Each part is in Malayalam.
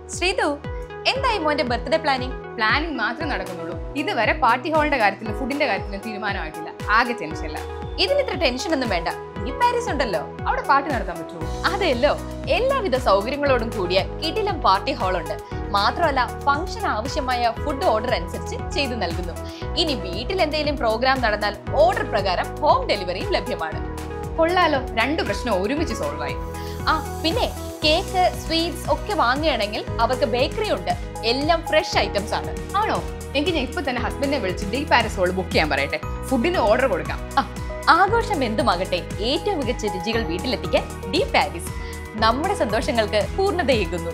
ശ്രീതു എന്തായി മോന്റെ ബർത്ത്ഡേ പ്ലാനിങ് പ്ലാനിങ് മാത്രമേ നടക്കുന്നുള്ളൂ ഇതുവരെ പാർട്ടി ഹാളിന്റെ കാര്യത്തിലും ഫുഡിന്റെ കാര്യത്തിലും തീരുമാനമായിട്ടില്ല ആകെ ടെൻഷനില്ല ഇതിന് ഇത്ര ടെൻഷൻ ഒന്നും വേണ്ട ഈ പാരീസ് ഉണ്ടല്ലോ അവിടെ പാർട്ടി നടത്താൻ പറ്റുമോ അതെല്ലോ എല്ലാവിധ സൗകര്യങ്ങളോടും കൂടിയ കിടിലം പാർട്ടി ഹാൾ ഉണ്ട് മാത്രമല്ല ഫംഗ്ഷൻ ആവശ്യമായ ഫുഡ് ഓർഡർ അനുസരിച്ച് ചെയ്തു നൽകുന്നു ഇനി വീട്ടിൽ എന്തെങ്കിലും പ്രോഗ്രാം നടന്നാൽ ഓർഡർ പ്രകാരം ഹോം ഡെലിവറിയും ലഭ്യമാണ് കൊള്ളാലോ രണ്ട് പ്രശ്നം ഒരുമിച്ച് സോൾവ് ആയി ആ പിന്നെ കേക്ക് സ്വീറ്റ്സ് ഒക്കെ വാങ്ങുകയാണെങ്കിൽ അവർക്ക് ബേക്കറി ഉണ്ട് എല്ലാം ഫ്രഷ് ഐറ്റംസ് ആണ് ആണോ എനിക്ക് ഞാൻ ഇപ്പൊ തന്നെ ഹസ്ബൻഡിനെ വിളിച്ച് ഡി പാരസ് ഹോൾ ബുക്ക് ചെയ്യാൻ പറയട്ടെ ഫുഡിന് ഓർഡർ കൊടുക്കാം ആ, ആഘോഷം എന്തുമാകട്ടെ ഏറ്റവും മികച്ച രുചികൾ വീട്ടിലെത്തിക്കാൻ ഡി പാരീസ് നമ്മുടെ സന്തോഷങ്ങൾക്ക് പൂർണ്ണതയേകുന്നു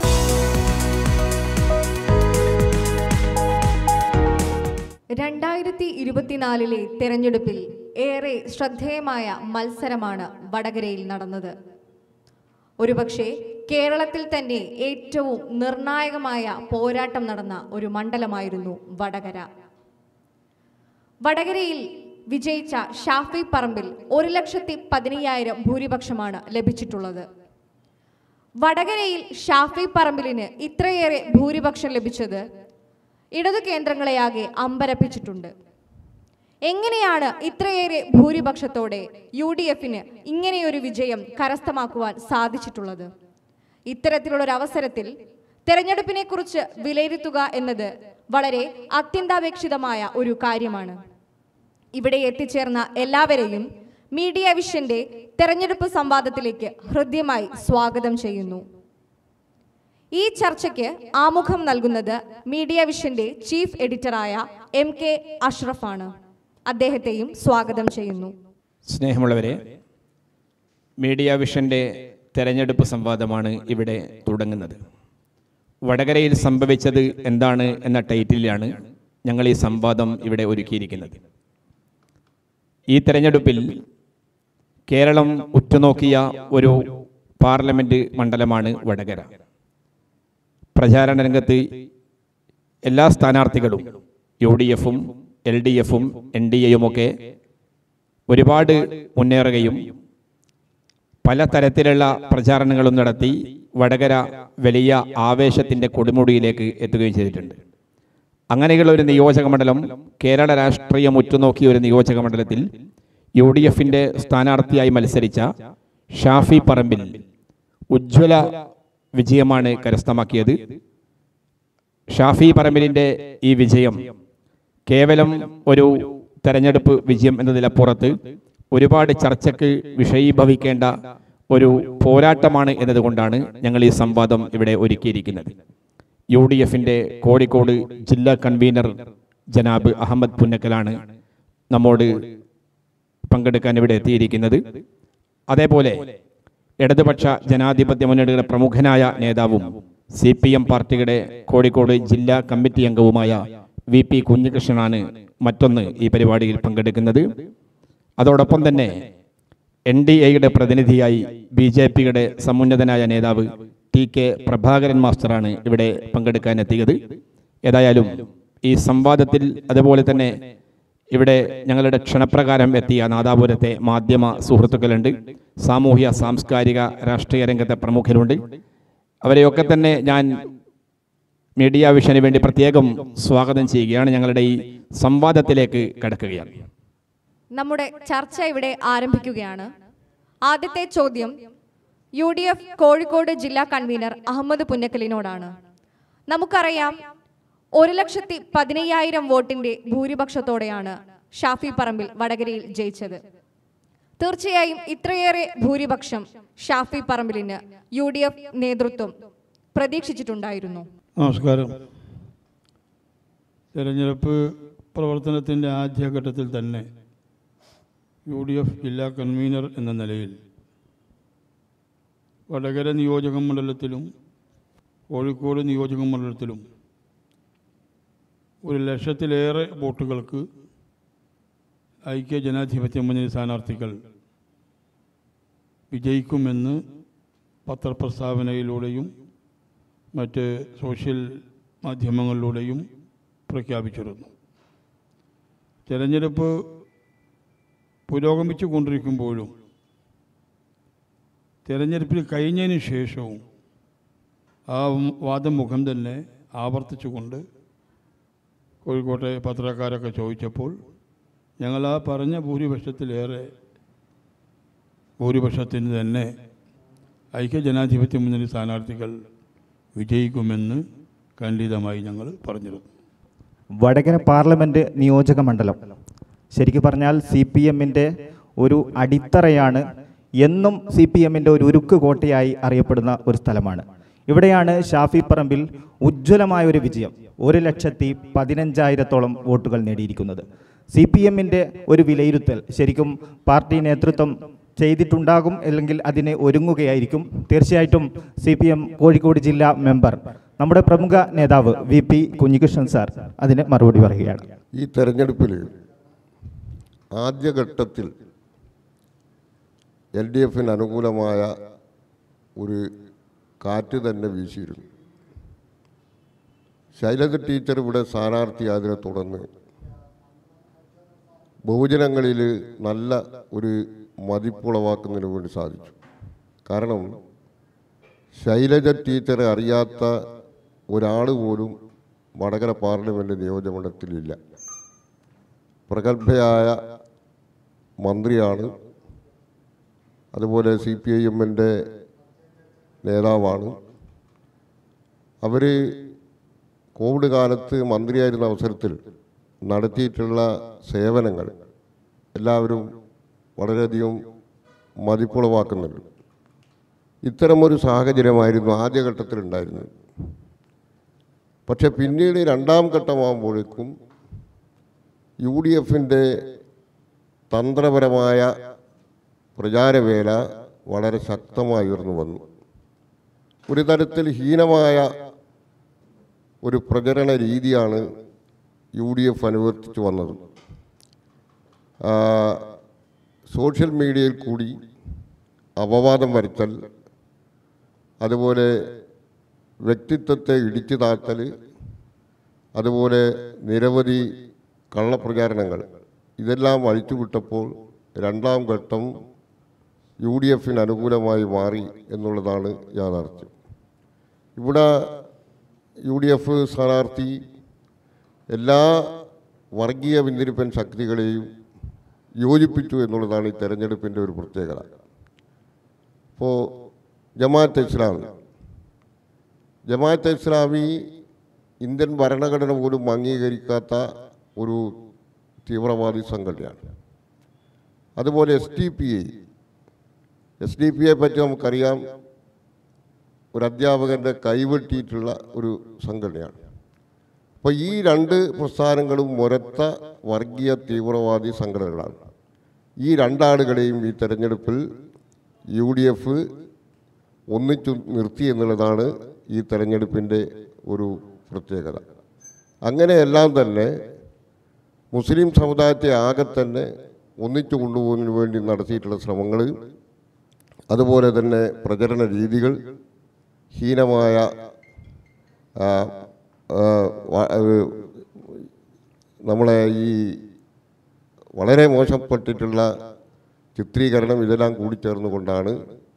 രണ്ടായിരത്തി ഇരുപത്തിനാലിലെ തെരഞ്ഞെടുപ്പിൽ ഏറെ ശ്രദ്ധേയമായ മത്സരമാണ് വടകരയിൽ നടന്നത് ഒരുപക്ഷെ കേരളത്തിൽ തന്നെ ഏറ്റവും നിർണായകമായ പോരാട്ടം നടന്ന ഒരു മണ്ഡലമായിരുന്നു വടകര വടകരയിൽ വിജയിച്ച ഷാഫി പറമ്പിൽ ഒരു ലക്ഷത്തി പതിനയ്യായിരം ഭൂരിപക്ഷമാണ് ലഭിച്ചിട്ടുള്ളത് വടകരയിൽ ഷാഫി പറമ്പിലിന് ഇത്രയേറെ ഭൂരിപക്ഷം ലഭിച്ചത് ഇടതു കേന്ദ്രങ്ങളെയാകെ അമ്പരപ്പിച്ചിട്ടുണ്ട് എങ്ങനെയാണ് ഇത്രയേറെ ഭൂരിപക്ഷത്തോടെ യു ഡി എഫിന് ഇങ്ങനെയൊരു വിജയം കരസ്ഥമാക്കുവാൻ സാധിച്ചിട്ടുള്ളത് ഇത്തരത്തിലുള്ളൊരു അവസരത്തിൽ തെരഞ്ഞെടുപ്പിനെ കുറിച്ച് വിലയിരുത്തുക എന്നത് വളരെ അത്യന്താപേക്ഷിതമായ ഒരു കാര്യമാണ് ഇവിടെ എത്തിച്ചേർന്ന എല്ലാവരെയും മീഡിയ വിഷന്റെ തെരഞ്ഞെടുപ്പ് സംവാദത്തിലേക്ക് ഹൃദ്യമായി സ്വാഗതം ചെയ്യുന്നു ഈ ചർച്ചയ്ക്ക് ആമുഖം നൽകുന്നത് മീഡിയ വിഷന്റെ ചീഫ് എഡിറ്ററായ എം കെ അഷ്റഫാണ് അദ്ദേഹത്തെയും സ്വാഗതം ചെയ്യുന്നു സ്നേഹമുള്ളവരെ മീഡിയ വിഷൻ്റെ തെരഞ്ഞെടുപ്പ് സംവാദമാണ് ഇവിടെ തുടങ്ങുന്നത് വടകരയിൽ സംഭവിച്ചത് എന്താണ് എന്ന ടൈറ്റിലാണ് ഞങ്ങൾ ഈ സംവാദം ഇവിടെ ഒരുക്കിയിരിക്കുന്നത് ഈ തെരഞ്ഞെടുപ്പിൽ കേരളം ഉറ്റുനോക്കിയ ഒരു പാർലമെന്റ് മണ്ഡലമാണ് വടകര പ്രചാരണ രംഗത്ത് എല്ലാ സ്ഥാനാർത്ഥികളും യു ഡി എഫും എൽ ഡി എഫും എൻ ഡി എയുമൊക്കെ ഒരുപാട് മുന്നേറുകയും പല തരത്തിലുള്ള പ്രചാരണങ്ങളും നടത്തി വടകര വലിയ ആവേശത്തിൻ്റെ കൊടുമുടിയിലേക്ക് എത്തുകയും ചെയ്തിട്ടുണ്ട് അങ്ങനെയുള്ള ഒരു നിയോജക മണ്ഡലം കേരള രാഷ്ട്രീയം ഉറ്റുനോക്കിയ ഒരു നിയോജക മണ്ഡലത്തിൽ യു ഡി എഫിൻ്റെ സ്ഥാനാർത്ഥിയായി മത്സരിച്ച ഷാഫി പറമ്പിൽ ഉജ്ജ്വല വിജയമാണ് കരസ്ഥമാക്കിയത് ഷാഫി പറമ്പിലിൻ്റെ ഈ വിജയം കേവലം ഒരു തെരഞ്ഞെടുപ്പ് വിജയം എന്നതിലപ്പുറത്ത് ഒരുപാട് ചർച്ചയ്ക്ക് വിഷയീഭവിക്കേണ്ട ഒരു പോരാട്ടമാണ് എന്നതുകൊണ്ടാണ് ഞങ്ങൾ ഈ സംവാദം ഇവിടെ ഒരുക്കിയിരിക്കുന്നത് യു ഡി എഫിൻ്റെ കോഴിക്കോട് ജില്ലാ കൺവീനർ ജനാബ് അഹമ്മദ് പുന്നക്കലാണ് നമ്മോട് പങ്കെടുക്കാൻ ഇവിടെ എത്തിയിരിക്കുന്നത് അതേപോലെ ഇടതുപക്ഷ ജനാധിപത്യ മുന്നണിയുടെ പ്രമുഖനായ നേതാവും സി പി എം പാർട്ടിയുടെ കോഴിക്കോട് ജില്ലാ കമ്മിറ്റി അംഗവുമായ വി പി കുഞ്ഞികൃഷ്ണനാണ് മറ്റൊന്ന് ഈ പരിപാടിയിൽ പങ്കെടുക്കുന്നത് അതോടൊപ്പം തന്നെ എൻ ഡി എയുടെ പ്രതിനിധിയായി ബി ജെ പിയുടെ സമുന്നതനായ നേതാവ് ടി കെ പ്രഭാകരൻ മാസ്റ്ററാണ് ഇവിടെ പങ്കെടുക്കാൻ എത്തിയത് ഏതായാലും ഈ സംവാദത്തിൽ അതുപോലെ തന്നെ ഇവിടെ ഞങ്ങളുടെ ക്ഷണപ്രകാരം എത്തിയ നാദാപുരത്തെ മാധ്യമ സുഹൃത്തുക്കളുണ്ട് സാമൂഹ്യ സാംസ്കാരിക രാഷ്ട്രീയ രംഗത്തെ പ്രമുഖരുണ്ട് അവരെയൊക്കെ തന്നെ ഞാൻ മീഡിയ വിഷന് വേണ്ടി പ്രത്യേകം സ്വാഗതം ചെയ്യുകയാണ് ഞങ്ങളുടെ ഈ സംവാദത്തിലേക്ക് കടക്കുകയാണ് നമ്മുടെ ചർച്ച ഇവിടെ ആരംഭിക്കുകയാണ് ആദ്യത്തെ ചോദ്യം യു ഡി എഫ് കോഴിക്കോട് ജില്ലാ കൺവീനർ അഹമ്മദ് പുന്നക്കലിനോടാണ് നമുക്കറിയാം ഒരു ലക്ഷത്തി പതിനയ്യായിരം വോട്ടിന്റെ ഭൂരിപക്ഷത്തോടെയാണ് ഷാഫി പറമ്പിൽ വടകരയിൽ ജയിച്ചത് തീർച്ചയായും ഇത്രയേറെ ഭൂരിപക്ഷം ഷാഫി പറമ്പിലിന് യു ഡി എഫ് നേതൃത്വം പ്രതീക്ഷിച്ചിട്ടുണ്ടായിരുന്നു നമസ്കാരം തെരഞ്ഞെടുപ്പ് പ്രവർത്തനത്തിൻ്റെ ആദ്യഘട്ടത്തിൽ തന്നെ യു ഡി എഫ് ജില്ലാ കൺവീനർ എന്ന നിലയിൽ വടകര നിയോജക മണ്ഡലത്തിലും കോഴിക്കോട് നിയോജക മണ്ഡലത്തിലും ഒരു ലക്ഷത്തിലേറെ വോട്ടുകൾക്ക് ഐക്യ ജനാധിപത്യ മുന്നണി സ്ഥാനാർത്ഥികൾ വിജയിക്കുമെന്ന് പത്രപ്രസ്താവനയിലൂടെയും മറ്റ് സോഷ്യൽ മാധ്യമങ്ങളിലൂടെയും പ്രഖ്യാപിച്ചിരുന്നു തെരഞ്ഞെടുപ്പ് പുരോഗമിച്ചു കൊണ്ടിരിക്കുമ്പോഴും തെരഞ്ഞെടുപ്പിൽ കഴിഞ്ഞതിന് ശേഷവും ആ വാദമുഖം തന്നെ ആവർത്തിച്ചുകൊണ്ട് കോഴിക്കോട്ടെ പത്രക്കാരൊക്കെ ചോദിച്ചപ്പോൾ ഞങ്ങൾ ആ പറഞ്ഞ ഭൂരിപക്ഷത്തിലേറെ ഭൂരിപക്ഷത്തിന് തന്നെ ഐക്യജനാധിപത്യ മുന്നണി സ്ഥാനാർത്ഥികൾ വിജയിക്കുമെന്ന് ഖണ്ഡിതമായി ഞങ്ങൾ പറഞ്ഞിരുന്നു വടകര പാർലമെൻറ്റ് നിയോജക മണ്ഡലം ശരിക്കും പറഞ്ഞാൽ സി പി എമ്മിൻ്റെ ഒരു അടിത്തറയാണ് എന്നും സി പി എമ്മിൻ്റെ ഒരു ഉരുക്ക് കോട്ടയായി അറിയപ്പെടുന്ന ഒരു സ്ഥലമാണ് ഇവിടെയാണ് ഷാഫി പറമ്പിൽ ഉജ്ജ്വലമായ ഒരു വിജയം ഒരു ലക്ഷത്തി പതിനഞ്ചായിരത്തോളം വോട്ടുകൾ നേടിയിരിക്കുന്നത് സി പി എമ്മിൻ്റെ ഒരു വിലയിരുത്തൽ ശരിക്കും പാർട്ടി നേതൃത്വം ചെയ്തിട്ടുണ്ടാകും അല്ലെങ്കിൽ അതിനെ ഒരുങ്ങുകയായിരിക്കും തീർച്ചയായിട്ടും സി പി എം കോഴിക്കോട് ജില്ലാ മെമ്പർ നമ്മുടെ പ്രമുഖ നേതാവ് വി പി കുഞ്ഞികൃഷ്ണൻ സാർ അതിന് മറുപടി പറയുകയാണ് ഈ തെരഞ്ഞെടുപ്പിൽ ആദ്യഘട്ടത്തിൽ എൽ ഡി എഫിന് അനുകൂലമായ ഒരു കാറ്റ് തന്നെ വീശിയിരുന്നു ശൈലജ ടീച്ചർ ഇവിടെ സ്ഥാനാർത്ഥിയായതിനെ തുടർന്ന് ബഹുജനങ്ങളിൽ നല്ല ഒരു മതിപ്പുളവാക്കുന്നതിന് വേണ്ടി സാധിച്ചു കാരണം ശൈലജ ടീച്ചറെ അറിയാത്ത ഒരാൾ പോലും വടകര പാർലമെൻറ്റ് നിയോജകമണ്ഡലത്തിലില്ല പ്രഗത്ഭയായ മന്ത്രിയാണ് അതുപോലെ സി പി ഐ എമ്മിൻ്റെ നേതാവാണ് അവർ കോവിഡ് കാലത്ത് മന്ത്രിയായിരുന്ന അവസരത്തിൽ നടത്തിയിട്ടുള്ള സേവനങ്ങൾ എല്ലാവരും വളരെയധികം മതിപ്പുളവാക്കുന്നുണ്ട് ഇത്തരമൊരു സാഹചര്യമായിരുന്നു ആദ്യഘട്ടത്തിൽ ഉണ്ടായിരുന്നത് പക്ഷെ പിന്നീട് രണ്ടാം ഘട്ടമാകുമ്പോഴേക്കും യു ഡി എഫിൻ്റെ തന്ത്രപരമായ പ്രചാരവേല വളരെ ശക്തമായി ഉയർന്നു വന്നു ഒരു തരത്തിൽ ഹീനമായ ഒരു പ്രചരണ രീതിയാണ് യു ഡി എഫ് അനുവർത്തിച്ചു വന്നത് ആ, സോഷ്യൽ മീഡിയയിൽ കൂടി അപവാദം വരുത്തൽ അതുപോലെ വ്യക്തിത്വത്തെ ഇടിച്ചു താഴ്ത്തൽ അതുപോലെ നിരവധി കള്ളപ്രചാരണങ്ങൾ ഇതെല്ലാം അഴിച്ചുവിട്ടപ്പോൾ രണ്ടാം ഘട്ടം യു ഡി എഫിന് അനുകൂലമായി മാറി എന്നുള്ളതാണ് യാഥാർത്ഥ്യം ഇവിടെ യു ഡി എഫ് സ്ഥാനാർത്ഥി എല്ലാ വർഗീയ പിന്തിരിപ്പൻ ശക്തികളെയും യോജിപ്പിച്ചു എന്നുള്ളതാണ് ഈ തെരഞ്ഞെടുപ്പിൻ്റെ ഒരു പ്രത്യേകത ഇപ്പോൾ ജമാഅത്ത് ഇസ്ലാമി ജമാഅത്ത് ഇസ്ലാമി ഇന്ത്യൻ ഭരണഘടന പോലും അംഗീകരിക്കാത്ത ഒരു തീവ്രവാദി സംഘടനയാണ് അതുപോലെ S D P I S D P I പറ്റി നമുക്കറിയാം ഒരു അധ്യാപകൻ്റെ കൈവെട്ടിയിട്ടുള്ള ഒരു സംഘടനയാണ് അപ്പോൾ ഈ രണ്ട് പ്രസ്ഥാനങ്ങളും ഒരൊറ്റ വർഗീയ തീവ്രവാദി സംഘടനകളാണ് ഈ രണ്ടാളുകളെയും ഈ തെരഞ്ഞെടുപ്പിൽ യു ഡി എഫ് ഒന്നിച്ചു നിർത്തി എന്നുള്ളതാണ് ഈ തെരഞ്ഞെടുപ്പിൻ്റെ ഒരു പ്രത്യേകത അങ്ങനെയെല്ലാം തന്നെ മുസ്ലിം സമുദായത്തെ ആകെ തന്നെ ഒന്നിച്ചു കൊണ്ടുപോകുന്നതിന് വേണ്ടി നടത്തിയിട്ടുള്ള ശ്രമങ്ങൾ അതുപോലെ തന്നെ പ്രചരണ രീതികൾ ഹീനമായ ആ, ആ, വ- ആ, നമ്മളെ ഈ വളരെ മോശപ്പെട്ടിട്ടുള്ള ചിത്രീകരണം ഇതെല്ലാം കൂടിച്ചേർന്നുകൊണ്ടാണ്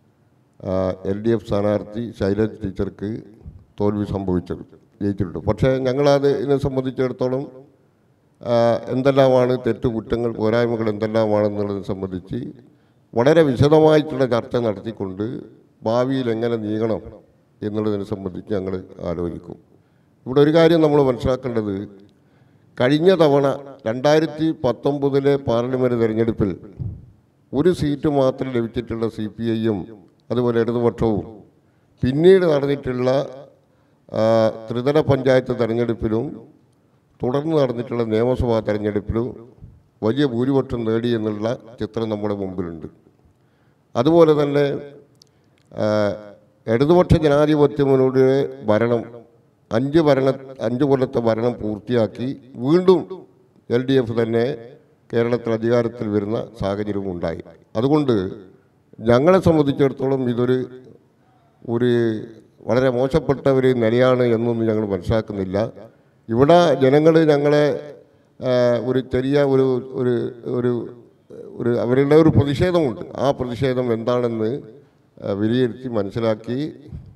എൽ ഡി എഫ് സ്ഥാനാർത്ഥി ശൈലജ് ടീച്ചർക്ക് തോൽവി സംഭവിച്ചത് ജയിച്ചിട്ടുണ്ട് പക്ഷേ ഞങ്ങളത് ഇതിനെ സംബന്ധിച്ചിടത്തോളം ആ, എന്തെല്ലാമാണ് തെറ്റുകുറ്റങ്ങൾ പോരായ്മകൾ എന്തെല്ലാമാണെന്നുള്ളതിനെ സംബന്ധിച്ച് വളരെ വിശദമായിട്ടുള്ള ചർച്ച നടത്തിക്കൊണ്ട് ഭാവിയിൽ എങ്ങനെ നീങ്ങണം എന്നുള്ളതിനെ സംബന്ധിച്ച് ഞങ്ങൾ ആലോചിക്കും ഇവിടെ ഒരു കാര്യം നമ്മൾ മനസ്സിലാക്കേണ്ടത് കഴിഞ്ഞ തവണ രണ്ടായിരത്തി പത്തൊമ്പതിലെ പാർലമെൻറ്റ് തെരഞ്ഞെടുപ്പിൽ ഒരു സീറ്റ് മാത്രം ലഭിച്ചിട്ടുള്ള സി പി ഐയും അതുപോലെ ഇടതുപക്ഷവും പിന്നീട് നടന്നിട്ടുള്ള ആ, ത്രിതല പഞ്ചായത്ത് തെരഞ്ഞെടുപ്പിലും തുടർന്ന് നടന്നിട്ടുള്ള നിയമസഭാ തെരഞ്ഞെടുപ്പിലും വലിയ ഭൂരിപക്ഷം നേടി എന്നുള്ള ചിത്രം നമ്മുടെ മുമ്പിലുണ്ട് അതുപോലെ തന്നെ ആ, ഇടതുപക്ഷ ജനാധിപത്യ മുന്നോടിയുടെ ഭരണം അഞ്ച് ഭരണ അഞ്ച് കൊല്ലത്തെ ഭരണം പൂർത്തിയാക്കി വീണ്ടും എൽ ഡി എഫ് തന്നെ കേരളത്തിൽ അധികാരത്തിൽ വരുന്ന സാഹചര്യവും ഉണ്ടായി അതുകൊണ്ട് ഞങ്ങളെ സംബന്ധിച്ചിടത്തോളം ഇതൊരു ഒരു വളരെ മോശപ്പെട്ട ഒരു നിലയാണ് എന്നൊന്നും ഞങ്ങൾ മനസ്സിലാക്കുന്നില്ല ഇവിടെ ജനങ്ങൾ ഞങ്ങളെ ആ, ഒരു ചെറിയ ഒരു ഒരു ഒരു ഒരു അവരുടെ ഒരു പ്രതിഷേധമുണ്ട് ആ പ്രതിഷേധം എന്താണെന്ന് ആ, വിലയിരുത്തി മനസ്സിലാക്കി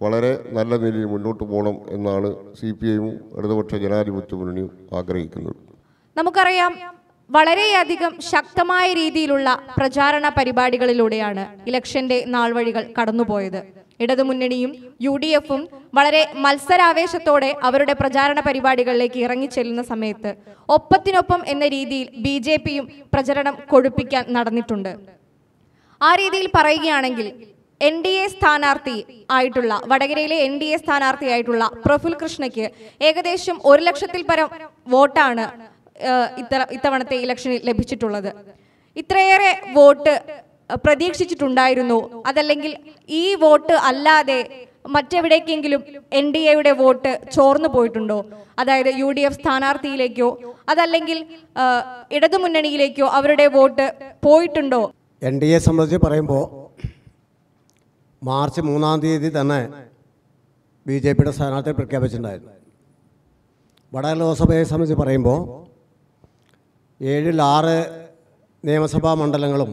വളരെ നല്ല നിലയിൽ മുന്നോട്ട് പോകണം എന്നാണ് സി പി ഐയും ഇടതുപക്ഷ ജനാധിപത്യ മുന്നണിയും ആഗ്രഹിക്കുന്നത് നമുക്കറിയാം വളരെയധികം ശക്തമായ രീതിയിലുള്ള പ്രചാരണ പരിപാടികളിലൂടെയാണ് ഇലക്ഷന്റെ നാൾവഴികൾ കടന്നുപോയത് ഇടതുമുന്നണിയും യു ഡി എഫും വളരെ മത്സരാവേശത്തോടെ അവരുടെ പ്രചാരണ പരിപാടികളിലേക്ക് ഇറങ്ങിച്ചെല്ലുന്ന സമയത്ത് ഒപ്പത്തിനൊപ്പം എന്ന രീതിയിൽ ബി ജെ പിയും പ്രചരണം കൊഴുപ്പിക്കാൻ നടന്നിട്ടുണ്ട് ആ രീതിയിൽ പറയുകയാണെങ്കിൽ എൻ ഡി എ സ്ഥാനാർത്ഥി ആയിട്ടുള്ള വടകരയിലെ എൻ ഡി എ സ്ഥാനാർത്ഥിയായിട്ടുള്ള പ്രഫുൽ കൃഷ്ണയ്ക്ക് ഏകദേശം ഒരു ലക്ഷത്തിൽ പരം വോട്ടാണ് ഏഹ്, ഇത്തവ ഇത്തവണത്തെ ഇലക്ഷനിൽ ലഭിച്ചിട്ടുള്ളത് ഇത്രയേറെ വോട്ട് പ്രതീക്ഷിച്ചിട്ടുണ്ടായിരുന്നു അതല്ലെങ്കിൽ ഈ വോട്ട് അല്ലാതെ മറ്റെവിടേക്കെങ്കിലും എൻ ഡി എയുടെ വോട്ട് ചോർന്നു പോയിട്ടുണ്ടോ അതായത് യു ഡി എഫ് സ്ഥാനാർത്ഥിയിലേക്കോ അതല്ലെങ്കിൽ ഏഹ്, ഇടതുമുന്നണിയിലേക്കോ അവരുടെ വോട്ട് പോയിട്ടുണ്ടോ എൻ ഡി എ സംബന്ധിച്ച് പറയുമ്പോൾ മാർച്ച് മൂന്നാം തീയതി തന്നെ ബി ജെ പിയുടെ സ്ഥാനാർത്ഥി പ്രഖ്യാപിച്ചിട്ടുണ്ടായിരുന്നു വടകര ലോക്സഭയെ സംബന്ധിച്ച് പറയുമ്പോൾ ഏഴിൽ ആറ് നിയമസഭാ മണ്ഡലങ്ങളും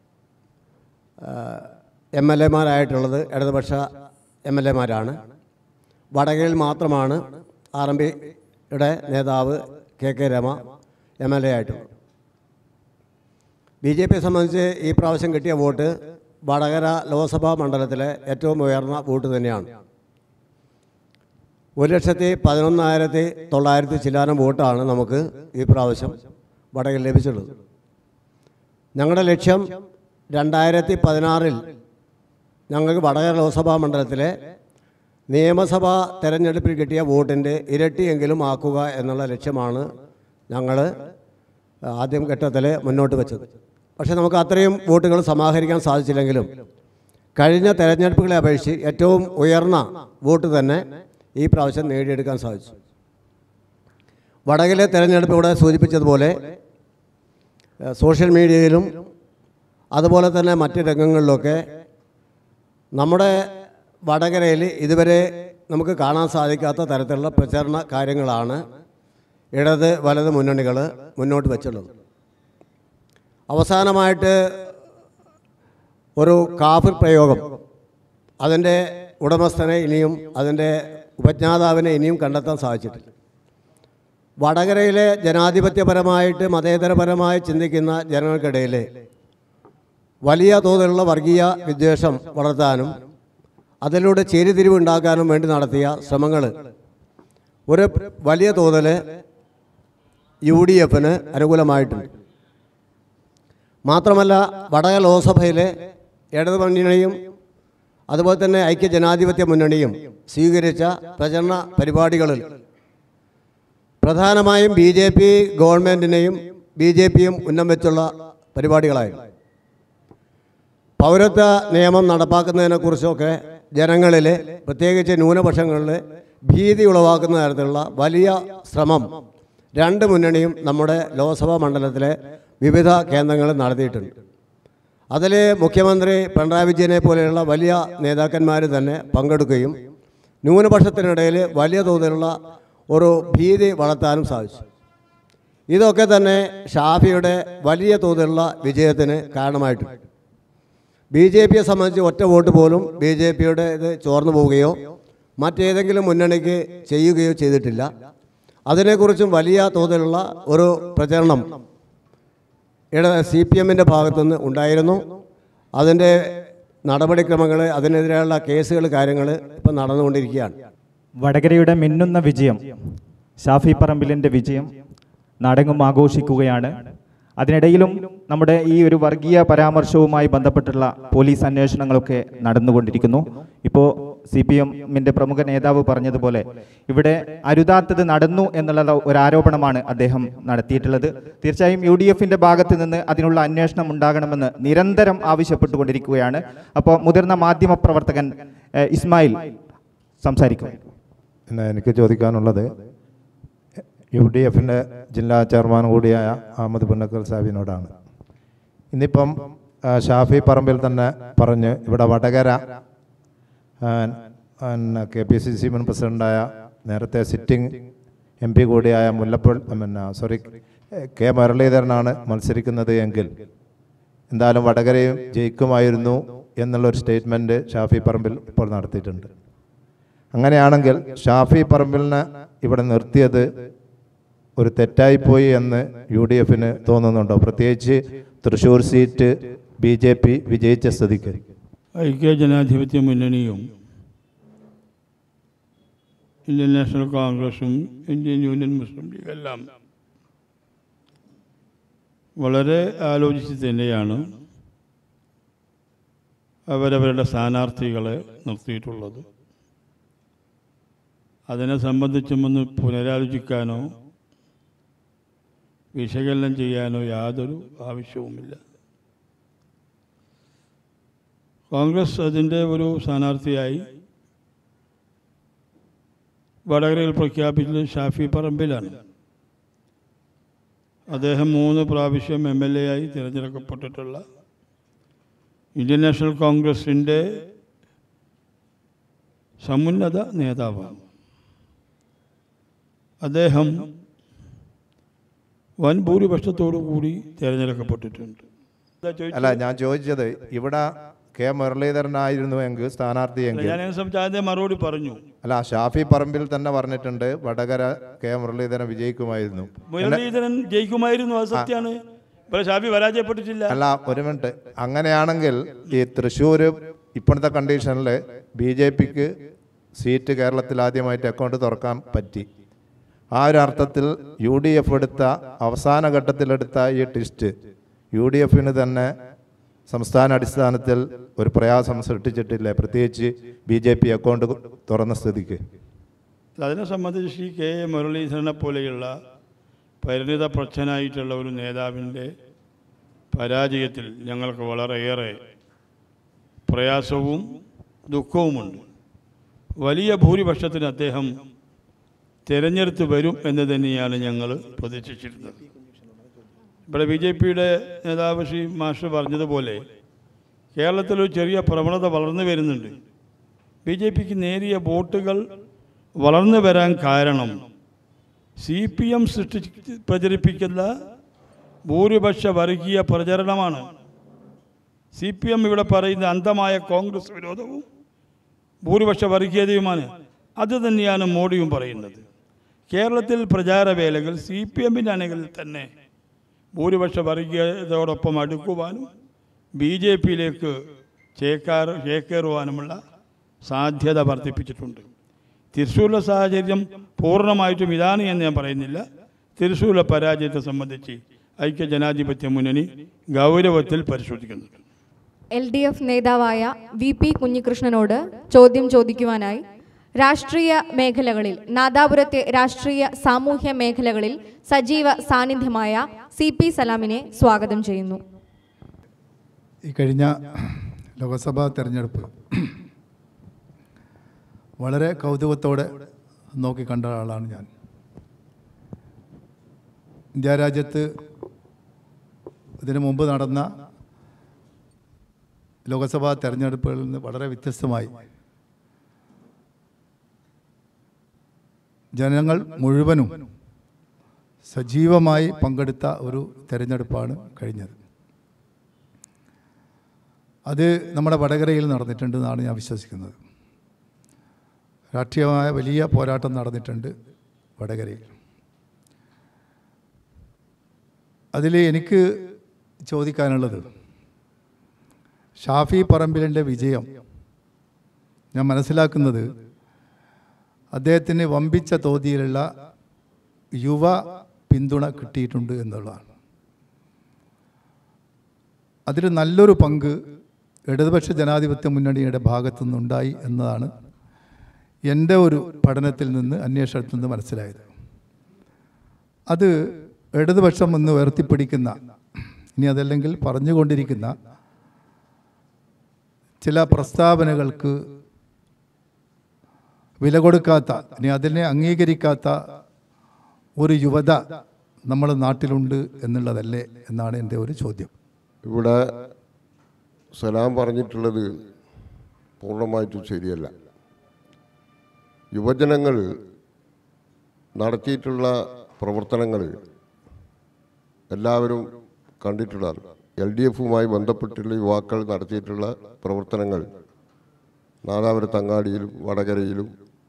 എം എൽ എമാരായിട്ടുള്ളത് ഇടതുപക്ഷ എം എൽ എമാരാണ് വടകരയിൽ മാത്രമാണ് ആർ എം പിയുടെ നേതാവ് K K Rema M L A ആയിട്ടുള്ളത് ബി ജെ പിയെ സംബന്ധിച്ച് ഈ പ്രാവശ്യം കിട്ടിയ വോട്ട് വടകര ലോക്സഭാ മണ്ഡലത്തിലെ ഏറ്റവും ഉയർന്ന വോട്ട് തന്നെയാണ് ഒരു ലക്ഷത്തി പതിനൊന്നായിരത്തി തൊള്ളായിരത്തി ചില്ലാനം വോട്ടാണ് നമുക്ക് ഈ പ്രാവശ്യം വടകരയിൽ ലഭിച്ചിട്ടുള്ളത് ഞങ്ങളുടെ ലക്ഷ്യം രണ്ടായിരത്തി പതിനാറിൽ ഞങ്ങൾക്ക് വടകര ലോക്സഭാ മണ്ഡലത്തിലെ നിയമസഭാ തെരഞ്ഞെടുപ്പിൽ കിട്ടിയ വോട്ടിൻ്റെ ഇരട്ടിയെങ്കിലും ആക്കുക എന്നുള്ള ലക്ഷ്യമാണ് ഞങ്ങൾ ആദ്യം ഘട്ടത്തിൽ മുന്നോട്ട് വെച്ചത് പക്ഷേ നമുക്ക് അത്രയും വോട്ടുകൾ സമാഹരിക്കാൻ സാധിച്ചില്ലെങ്കിലും കഴിഞ്ഞ തെരഞ്ഞെടുപ്പുകളെ അപേക്ഷിച്ച് ഏറ്റവും ഉയർന്ന വോട്ട് തന്നെ ഈ പ്രാവശ്യം നേടിയെടുക്കാൻ സാധിച്ചു വടകിലെ തെരഞ്ഞെടുപ്പ് ഇവിടെ സൂചിപ്പിച്ചതുപോലെ ഏഹ്, സോഷ്യൽ മീഡിയയിലും അതുപോലെ തന്നെ മറ്റ് രംഗങ്ങളിലൊക്കെ നമ്മുടെ വടകരയിൽ ഇതുവരെ നമുക്ക് കാണാൻ സാധിക്കാത്ത തരത്തിലുള്ള പ്രചരണ കാര്യങ്ങളാണ് ഇടത് വലത് മുന്നണികൾ മുന്നോട്ട് വെച്ചുള്ളത് അവസാനമായിട്ട് ഒരു കാഫിർ പ്രയോഗം അതിൻ്റെ ഉടമസ്ഥനെ ഇനിയും അതിൻ്റെ ഉപജ്ഞാതാവിനെ ഇനിയും കണ്ടെത്താൻ സാധിച്ചിട്ടില്ല വടകരയിലെ ജനാധിപത്യപരമായിട്ട് മതേതരപരമായി ചിന്തിക്കുന്ന ജനങ്ങൾക്കിടയിൽ വലിയ തോതിലുള്ള വർഗീയ വിദ്വേഷം വളർത്താനും അതിലൂടെ ചേരിതിരിവ് ഉണ്ടാക്കാനും വേണ്ടി നടത്തിയ ശ്രമങ്ങൾ ഒരു വലിയ തോതിൽ യു ഡി എഫിന് അനുകൂലമായിട്ടുണ്ട് മാത്രമല്ല വടകര ലോക്സഭയിലെ ഇടതുമുന്നണിയും അതുപോലെ തന്നെ ഐക്യ ജനാധിപത്യ മുന്നണിയും സ്വീകരിച്ച പ്രചരണ പരിപാടികളിൽ പ്രധാനമായും ബി ജെ പി ഗവൺമെൻറ്റിനെയും ബി ജെ പിയും ഉന്നം വെച്ചുള്ള പരിപാടികളായിരുന്നു പൗരത്വ നിയമം നടപ്പാക്കുന്നതിനെക്കുറിച്ചൊക്കെ ജനങ്ങളിൽ പ്രത്യേകിച്ച് ന്യൂനപക്ഷങ്ങളിൽ ഭീതി ഉളവാക്കുന്ന തരത്തിലുള്ള വലിയ ശ്രമം രണ്ട് മുന്നണിയും നമ്മുടെ ലോക്സഭാ മണ്ഡലത്തിലെ വിവിധ കേന്ദ്രങ്ങളിൽ നടത്തിയിട്ടുണ്ട് അതിൽ മുഖ്യമന്ത്രി പിണറായി വിജയനെ പോലെയുള്ള വലിയ നേതാക്കന്മാർ തന്നെ പങ്കെടുക്കുകയും ന്യൂനപക്ഷത്തിനിടയിൽ വലിയ തോതിലുള്ള ഒരു ഭീതി വളർത്താനും സാധിച്ചു ഇതൊക്കെ തന്നെ ഷാഫിയുടെ വലിയ തോതിലുള്ള വിജയത്തിന് കാരണമായിട്ടുണ്ട് ബി ജെ പിയെ സംബന്ധിച്ച് ഒറ്റ വോട്ട് പോലും ബി ജെ പിയുടെ ഇത് ചോർന്നു പോവുകയോ മറ്റേതെങ്കിലും മുന്നണിക്ക് ചെയ്യുകയോ ചെയ്തിട്ടില്ല അതിനെക്കുറിച്ചും വലിയ തോതിലുള്ള ഒരു പ്രചരണം ഇട സി പി എമ്മിൻ്റെ ഭാഗത്തുനിന്ന് ഉണ്ടായിരുന്നു അതിൻ്റെ നടപടിക്രമങ്ങൾ അതിനെതിരെയുള്ള കേസുകൾ കാര്യങ്ങൾ ഇപ്പം നടന്നുകൊണ്ടിരിക്കുകയാണ് വടകരയുടെ മിന്നുന്ന വിജയം ഷാഫി പറമ്പിലിൻ്റെ വിജയം നാടെങ്ങും ആഘോഷിക്കുകയാണ് അതിനിടയിലും നമ്മുടെ ഈ ഒരു വർഗീയ പരാമർശവുമായി ബന്ധപ്പെട്ടുള്ള പോലീസ് അന്വേഷണങ്ങളൊക്കെ നടന്നുകൊണ്ടിരിക്കുന്നു ഇപ്പോൾ സി പി എമ്മിൻ്റെ പ്രമുഖ നേതാവ് പറഞ്ഞതുപോലെ ഇവിടെ അരുതാത്തത് നടന്നു എന്നുള്ള ഒരു ആരോപണമാണ് അദ്ദേഹം നടത്തിയിട്ടുള്ളത് തീർച്ചയായും യു ഡി എഫിൻ്റെ ഭാഗത്ത് നിന്ന് അതിനുള്ള അന്വേഷണം ഉണ്ടാകണമെന്ന് നിരന്തരം ആവശ്യപ്പെട്ടുകൊണ്ടിരിക്കുകയാണ് അപ്പോൾ മുതിർന്ന മാധ്യമ പ്രവർത്തകൻ ഏഹ്, ഇസ്മായിൽ സംസാരിക്കും പിന്നെ എനിക്ക് ചോദിക്കാനുള്ളത് യു ഡി എഫിൻ്റെ ജില്ലാ ചെയർമാൻ കൂടിയായ അഹമ്മദ് പുന്നക്കൽ സാഹിബിനോടാണ് ഇന്നിപ്പം ആ, ഷാഫി പറമ്പിൽ തന്നെ പറഞ്ഞ് ഇവിടെ വടകര ആ, പിന്നെ കെ പി സി സി മുൻ പ്രസിഡൻ്റായ നേരത്തെ സിറ്റിംഗ് എം പി കൂടിയായ മുല്ലപ്പൾ പിന്നെ സോറി കെ മുരളീധരനാണ് മത്സരിക്കുന്നത് എങ്കിൽ എന്തായാലും വടകരയും ജയിക്കുമായിരുന്നു എന്നുള്ളൊരു സ്റ്റേറ്റ്മെൻറ്റ് ഷാഫി പറമ്പിൽ ഇപ്പോൾ നടത്തിയിട്ടുണ്ട് അങ്ങനെയാണെങ്കിൽ ഷാഫി പറമ്പിലിനെ ഇവിടെ നിർത്തിയത് ഒരു തെറ്റായിപ്പോയി എന്ന് യു ഡി എഫിന് തോന്നുന്നുണ്ടോ പ്രത്യേകിച്ച് Thrissur seat B J P വിജയിച്ച സ്ഥിതിക്ക് ഐക്യ ജനാധിപത്യ മുന്നണിയും ഇന്ത്യൻ നാഷണൽ കോൺഗ്രസും ഇന്ത്യൻ യൂണിയൻ മുസ്ലിം ലീഗ് എല്ലാം വളരെ ആലോചിച്ച് തന്നെയാണ് അവരവരുടെ സ്ഥാനാർത്ഥികളെ നിർത്തിയിട്ടുള്ളത് അതിനെ സംബന്ധിച്ചും ഒന്ന് പുനരാലോചിക്കാനോ വിശകലനം ചെയ്യാനോ യാതൊരു ആവശ്യവുമില്ല കോൺഗ്രസ് അതിൻ്റെ ഒരു സ്ഥാനാർത്ഥിയായി വടകരയിൽ പ്രഖ്യാപിച്ചത് ഷാഫി പറമ്പിലാണ് അദ്ദേഹം മൂന്ന് പ്രാവശ്യം എം എൽ എ ആയി തിരഞ്ഞെടുക്കപ്പെട്ടിട്ടുള്ള ഇന്ത്യൻ നാഷണൽ കോൺഗ്രസിൻ്റെ സമുന്നത നേതാവാണ് അദ്ദേഹം വൻ ഭൂരിപക്ഷത്തോടു കൂടി തിരഞ്ഞെടുക്കപ്പെട്ടിട്ടുണ്ട് എന്താ ചോദിച്ചത്? അല്ല ഞാൻ ചോദിച്ചത് ഇവിടെ കെ മുരളീധരനായിരുന്നു എങ്കിൽ സ്ഥാനാർത്ഥി അല്ല, എങ്കിൽ ഞാൻ അതിനെ സംബന്ധിച്ച് ആദ്യം മറുപടി പറഞ്ഞു അല്ല ഷാഫി പറമ്പിൽ തന്നെ പറഞ്ഞിട്ടുണ്ട് വടകര കെ മുരളീധരൻ വിജയിക്കുമായിരുന്നു മുരളീധരൻ ജയിക്കുമായിരുന്നു അത് സത്യമാണ് ഇവിടെ ഷാഫി പരാജയപ്പെട്ടിട്ടില്ല അല്ല ഒരു മിനിറ്റ് അങ്ങനെയാണെങ്കിൽ ഈ തൃശ്ശൂർ ഇപ്പോഴത്തെ കണ്ടീഷനിൽ ബി ജെ പിക്ക് സീറ്റ് കേരളത്തിൽ ആദ്യമായിട്ട് അക്കൗണ്ട് തുറക്കാൻ പറ്റി ആ ഒരു അർത്ഥത്തിൽ യു ഡി എഫ് എടുത്ത അവസാന ഘട്ടത്തിലെടുത്ത ഈ ടിസ്റ്റ് യു ഡി എഫിന് തന്നെ സംസ്ഥാന അടിസ്ഥാനത്തിൽ ഒരു പ്രയാസം സൃഷ്ടിച്ചിട്ടില്ല പ്രത്യേകിച്ച് ബി ജെ പി അക്കൗണ്ട് തുറന്ന സ്ഥിതിക്ക് അതിനെ സംബന്ധിച്ച് ശ്രീ കെ എ മുരളീധരനെ പോലെയുള്ള പരിണിത പ്രച്ഛനായിട്ടുള്ള ഒരു നേതാവിൻ്റെ പരാജയത്തിൽ ഞങ്ങൾക്ക് വളരെയേറെ പ്രയാസവും ദുഃഖവുമുണ്ട് വലിയ ഭൂരിപക്ഷത്തിന് അദ്ദേഹം തിരഞ്ഞെടുത്ത് വരും എന്ന് തന്നെയാണ് ഞങ്ങൾ പ്രതീക്ഷിച്ചിരുന്നത് ഇവിടെ ബി ജെ പിയുടെ നേതാവ് ശ്രീ മാസ്റ്റർ പറഞ്ഞതുപോലെ കേരളത്തിലൊരു ചെറിയ പ്രവണത വളർന്നു വരുന്നുണ്ട് ബി ജെ പിക്ക് നേരിയ വോട്ടുകൾ വളർന്നു വരാൻ കാരണം സി പി എം സൃഷ്ടിച്ച് പ്രചരിപ്പിക്കുന്ന ഭൂരിപക്ഷ വർഗീയ പ്രചരണമാണ് സി പി എം ഇവിടെ പറയുന്ന അന്ധമായ കോൺഗ്രസ് വിരോധവും ഭൂരിപക്ഷ വർഗീയതയുമാണ് അത് തന്നെയാണ് മോഡിയും പറയുന്നത് കേരളത്തിൽ പ്രചാരവേലകൾ സി പി എമ്മിൻ്റെ അണികളിൽ തന്നെ ഭൂരിപക്ഷ വർഗീയതയോടൊപ്പം അടുക്കുവാനും ബി ജെ പിയിലേക്ക് ചേക്കാർ ചേക്കേറുവാനുമുള്ള സാധ്യത വർദ്ധിപ്പിച്ചിട്ടുണ്ട് തൃശ്ശൂരിലെ സാഹചര്യം പൂർണ്ണമായിട്ടും ഇതാണ് എന്ന് ഞാൻ പറയുന്നില്ല തൃശ്ശൂരിലെ പരാജയത്തെ സംബന്ധിച്ച് ഐക്യ ജനാധിപത്യ മുന്നണി ഗൗരവത്തിൽ പരിശോധിക്കുന്നുണ്ട് എൽ ഡി എഫ് നേതാവായ വി പി കുഞ്ഞികൃഷ്ണനോട് ചോദ്യം ചോദിക്കുവാനായി രാഷ്ട്രീയ മേഖലകളിൽ നാദാപുരത്തെ രാഷ്ട്രീയ സാമൂഹ്യ മേഖലകളിൽ സജീവ സാന്നിധ്യമായ സി പി സലാമിനെ സ്വാഗതം ചെയ്യുന്നു ഈ കഴിഞ്ഞ ലോക്സഭാ തെരഞ്ഞെടുപ്പ് വളരെ കൗതുകത്തോടെ നോക്കിക്കണ്ട ആളാണ് ഞാൻ ഇന്ത്യ രാജ്യത്ത് ഇതിനു മുമ്പ് നടന്ന ലോക്സഭാ തെരഞ്ഞെടുപ്പുകളിൽ നിന്ന് വളരെ വ്യത്യസ്തമായി ജനങ്ങൾ മുഴുവനും സജീവമായി പങ്കെടുത്ത ഒരു തെരഞ്ഞെടുപ്പാണ് കഴിഞ്ഞത് അത് നമ്മുടെ വടകരയിൽ നടന്നിട്ടുണ്ടെന്നാണ് ഞാൻ വിശ്വസിക്കുന്നത് രാഷ്ട്രീയമായ വലിയ പോരാട്ടം നടന്നിട്ടുണ്ട് വടകരയിൽ അതിൽ എനിക്ക് ചോദിക്കാനുള്ളത് ഷാഫി പറമ്പിലിൻ്റെ വിജയം ഞാൻ മനസ്സിലാക്കുന്നത് അദ്ദേഹത്തിന് വമ്പിച്ച തോതിലുള്ള യുവ പിന്തുണ കിട്ടിയിട്ടുണ്ട് എന്നുള്ളതാണ് അതിൽ നല്ലൊരു പങ്ക് ഇടതുപക്ഷ ജനാധിപത്യ മുന്നണിയുടെ ഭാഗത്തു നിന്നുണ്ടായി എന്നതാണ് എൻ്റെ ഒരു പഠനത്തിൽ നിന്ന് അന്വേഷണത്തിൽ നിന്ന് മനസ്സിലായത് അത് ഇടതുപക്ഷം എന്ന് ഉയർത്തിപ്പിടിക്കുന്ന ഇനി അതല്ലെങ്കിൽ പറഞ്ഞുകൊണ്ടിരിക്കുന്ന ചില പ്രസ്താവനകൾക്ക് വില കൊടുക്കാത്ത ഇനി അതിനെ അംഗീകരിക്കാത്ത ഒരു യുവത നമ്മുടെ നാട്ടിലുണ്ട് എന്നുള്ളതല്ലേ എന്നാണ് എൻ്റെ ഒരു ചോദ്യം ഇവിടെ സലാം പറഞ്ഞിട്ടുള്ളത് പൂർണ്ണമായിട്ടും ശരിയല്ല യുവജനങ്ങൾ നടത്തിയിട്ടുള്ള പ്രവർത്തനങ്ങൾ എല്ലാവരും കണ്ടിട്ടുള്ളതാണ് എൽ ഡി എഫുമായി ബന്ധപ്പെട്ടുള്ള യുവാക്കൾ നടത്തിയിട്ടുള്ള പ്രവർത്തനങ്ങൾ നാദാപുരത്തങ്ങാടിയിലും വടകരയിലും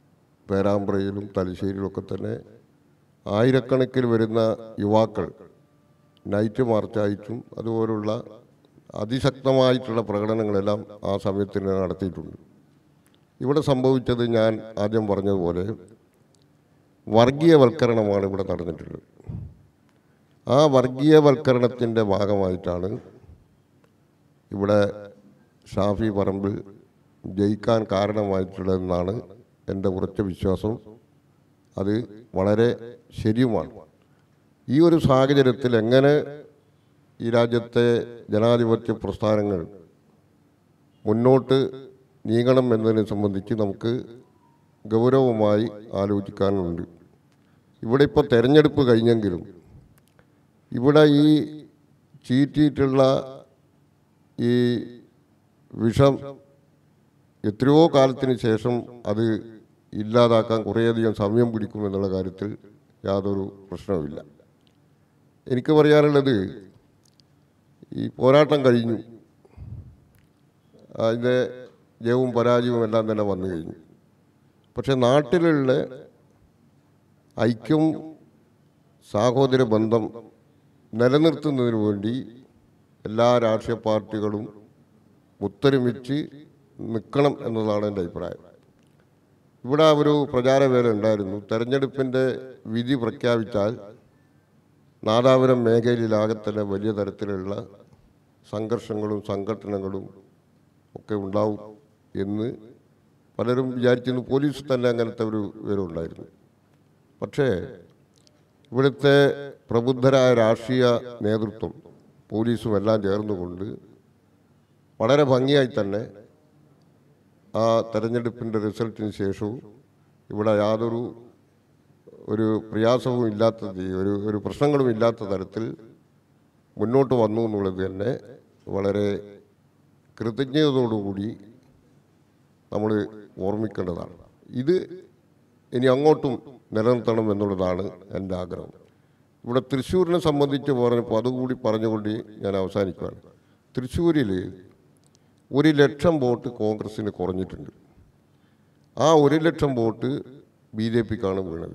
പേരാമ്പ്രയിലും തലശ്ശേരിയിലൊക്കെ തന്നെ ആയിരക്കണക്കിന് വരുന്ന യുവാക്കൾ നൈറ്റ് മാർച്ചായിട്ടും അതുപോലുള്ള അതിശക്തമായിട്ടുള്ള പ്രകടനങ്ങളെല്ലാം ആ സമയത്തിന് നടത്തിയിട്ടുണ്ട് ഇവിടെ സംഭവിച്ചത് ഞാൻ ആദ്യം പറഞ്ഞതുപോലെ വർഗീയവൽക്കരണമാണ് ഇവിടെ നടന്നിട്ടുള്ളത് ആ വർഗീയവൽക്കരണത്തിൻ്റെ ഭാഗമായിട്ടാണ് ഇവിടെ ഷാഫി പറമ്പിൽ ജയിക്കാൻ കാരണമായിട്ടുള്ളതെന്നാണ് എൻ്റെ ഉറച്ച വിശ്വാസം അത് വളരെ ശരിയുമാണ് ഈ ഒരു സാഹചര്യത്തിൽ എങ്ങനെ ഈ രാജ്യത്തെ ജനാധിപത്യ പ്രസ്ഥാനങ്ങൾ മുന്നോട്ട് നീങ്ങണം എന്നതിനെ സംബന്ധിച്ച് നമുക്ക് ഗൗരവമായി ആലോചിക്കാനുണ്ട് ഇവിടെ ഇപ്പോൾ തെരഞ്ഞെടുപ്പ് കഴിഞ്ഞെങ്കിലും ഇവിടെ ഈ ചീറ്റിയിട്ടുള്ള ഈ വിഷം എത്രയോ കാലത്തിന് ശേഷം അത് ഇല്ലാതാക്കാൻ കുറേയധികം സമയം പിടിക്കുമെന്നുള്ള കാര്യത്തിൽ യാതൊരു പ്രശ്നവുമില്ല എനിക്ക് പറയാനുള്ളത് ഈ പോരാട്ടം കഴിഞ്ഞു അതിൻ്റെ ജയവും പരാജയവും എല്ലാം തന്നെ വന്നു കഴിഞ്ഞു പക്ഷെ നാട്ടിലുള്ള ഐക്യവും സാഹോദര്യ ബന്ധം നിലനിർത്തുന്നതിന് വേണ്ടി എല്ലാ രാഷ്ട്രീയ പാർട്ടികളും ഒത്തൊരുമിച്ച് നിൽക്കണം എന്നതാണ് എൻ്റെ അഭിപ്രായം ഇവിടെ ഒരു പ്രചാരവേല ഉണ്ടായിരുന്നു തെരഞ്ഞെടുപ്പിൻ്റെ വിധി പ്രഖ്യാപിച്ചാൽ നാദാപുരം മേഖലയിലാകെ തന്നെ വലിയ തരത്തിലുള്ള സംഘർഷങ്ങളും സംഘടനകളും ഒക്കെ ഉണ്ടാവും എന്ന് പലരും വിചാരിച്ചിരുന്നു പോലീസ് തന്നെ അങ്ങനത്തെ ഒരു വിവരം ഉണ്ടായിരുന്നു പക്ഷേ ഇവിടുത്തെ പ്രബുദ്ധരായ രാഷ്ട്രീയ നേതൃത്വം പോലീസും എല്ലാം ചേർന്നുകൊണ്ട് വളരെ ഭംഗിയായി തന്നെ ആ തെരഞ്ഞെടുപ്പിൻ്റെ റിസൾട്ടിന് ശേഷവും ഇവിടെ യാതൊരു ഒരു പ്രയാസവും ഇല്ലാത്ത രീതി- ഒരു ഒരു പ്രശ്നങ്ങളും ഇല്ലാത്ത തരത്തിൽ മുന്നോട്ട് വന്നു എന്നുള്ളത് തന്നെ വളരെ കൃതജ്ഞതയോടുകൂടി നമ്മൾ ഓർമ്മിക്കേണ്ടതാണ് ഇത് ഇനി അങ്ങോട്ടും നിലനിർത്തണം എന്നുള്ളതാണ് എൻ്റെ ആഗ്രഹം ഇവിടെ തൃശ്ശൂരിനെ സംബന്ധിച്ച് പറഞ്ഞപ്പോൾ അതുകൂടി പറഞ്ഞുകൊണ്ട് ഞാൻ അവസാനിക്കുകയാണ് തൃശ്ശൂരിൽ ഒരു ലക്ഷം വോട്ട് കോൺഗ്രസ്സിന് കുറഞ്ഞിട്ടുണ്ട് ആ ഒരു ലക്ഷം വോട്ട് ബി ജെ പിക്കാണ് വീണത്